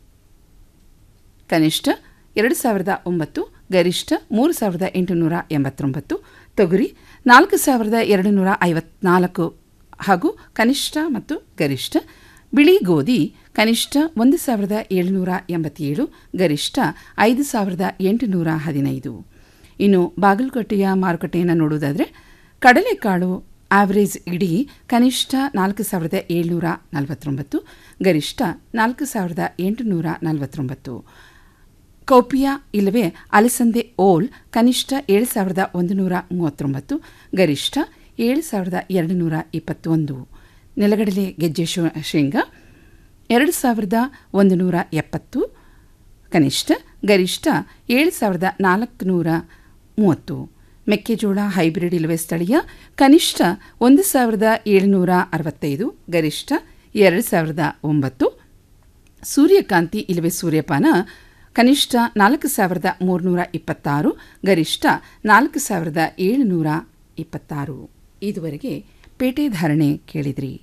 ಕನಿಷ್ಠ ಎರಡು ಸಾವಿರದ ಒಂಬತ್ತು ಗರಿಷ್ಠ ಮೂರು ಸಾವಿರದ ಎಂಟುನೂರ ಎಂಬತ್ತೊಂಬತ್ತು ತೊಗರಿ ನಾಲ್ಕು ಸಾವಿರದ ಎರಡು ನೂರ ಐವತ್ನಾಲ್ಕು ಹಾಗೂ ಕನಿಷ್ಠ ಮತ್ತು ಗರಿಷ್ಠ ಬಿಳಿ ಗೋಧಿ ಕನಿಷ್ಠ ಒಂದು ಸಾವಿರದ ಏಳುನೂರ ಎಂಬತ್ತೇಳು ಗರಿಷ್ಠ ಐದು ಸಾವಿರದ ಎಂಟುನೂರ ಹದಿನೈದು ಇನ್ನು ಬಾಗಲಕೋಟೆಯ ಮಾರುಕಟ್ಟೆಯನ್ನು ನೋಡುವುದಾದರೆ ಕಡಲೆಕಾಳು ಆವರೇಜ್ ಇಡೀ ಕನಿಷ್ಠ ನಾಲ್ಕು ಸಾವಿರದ ಏಳ್ನೂರ ನಲವತ್ತೊಂಬತ್ತು ಗರಿಷ್ಠ ನಾಲ್ಕು ಸಾವಿರದ ಎಂಟುನೂರ ನಲವತ್ತೊಂಬತ್ತು ಕೌಪಿಯಾ ಇಲ್ಲವೇ ಅಲಸಂದೆ ಓಲ್ ಕನಿಷ್ಠ ಏಳು ಸಾವಿರದ ಒಂದು ನೂರ ಮೂವತ್ತೊಂಬತ್ತು ಗರಿಷ್ಠ ಏಳು ಸಾವಿರದ ಎರಡು ನೂರ ಇಪ್ಪತ್ತೊಂದು ನೆಲಗಡಲೆ ಗೆಜ್ಜೆ ಶೋ- ಶೇಂಗಾ ಎರಡು ಸಾವಿರದ ಒಂದು ನೂರ ಎಪ್ಪತ್ತು ಕನಿಷ್ಠ ಗರಿಷ್ಠ ಏಳು ಸಾವಿರದ ನಾಲ್ಕುನೂರ ಮೂವತ್ತು ಮೆಕ್ಕೆಜೋಳ ಹೈಬ್ರಿಡ್ ಇಲ್ಲವೇ ಸ್ಥಳೀಯ ಕನಿಷ್ಠ ಒಂದು ಸಾವಿರದ ಏಳುನೂರ ಅರವತ್ತೈದು ಗರಿಷ್ಠ ಎರಡು ಸಾವಿರದ ಒಂಬತ್ತು ಸೂರ್ಯಕಾಂತಿ ಇಲ್ಲವೇ ಸೂರ್ಯಪಾನ ಕನಿಷ್ಠ ನಾಲ್ಕು ಸಾವಿರದ ಮೂರುನೂರ ಇಪ್ಪತ್ತಾರು ಗರಿಷ್ಠ ನಾಲ್ಕು ಸಾವಿರದ ಏಳುನೂರ ಇಪ್ಪತ್ತಾರು ಇದುವರೆಗೆ ಪೇಟೆ ಧಾರಣೆ ಕೇಳಿದ್ರಿ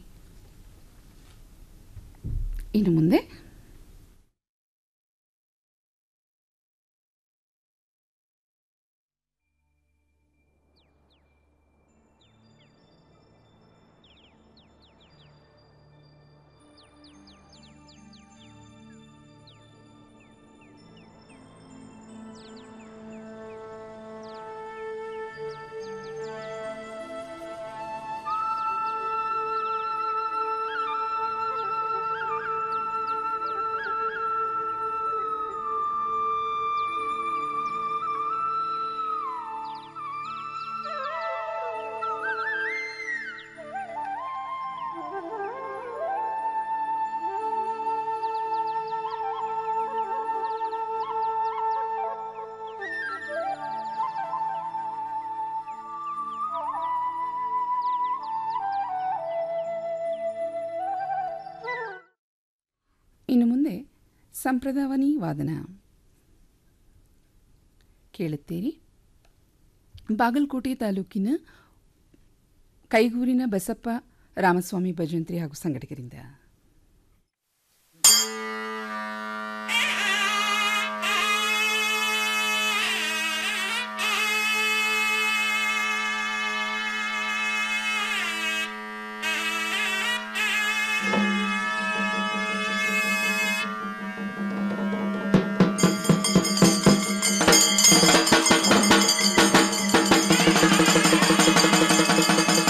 ಇನ್ನು ಮುಂದೆ ಇನ್ನು ಮುಂದೆ ಸಂಪ್ರದಾವನಿ ವಾದನ ಕೇಳುತ್ತೀರಿ ಬಾಗಲಕೋಟೆ ತಾಲೂಕಿನ ಕೈಗೂರಿನ ಬಸಪ್ಪ ರಾಮಸ್ವಾಮಿ ಭಜಂತ್ರಿ ಹಾಗೂ ಸಂಘಟಕರಿಂದ Thank you.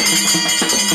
Thank you.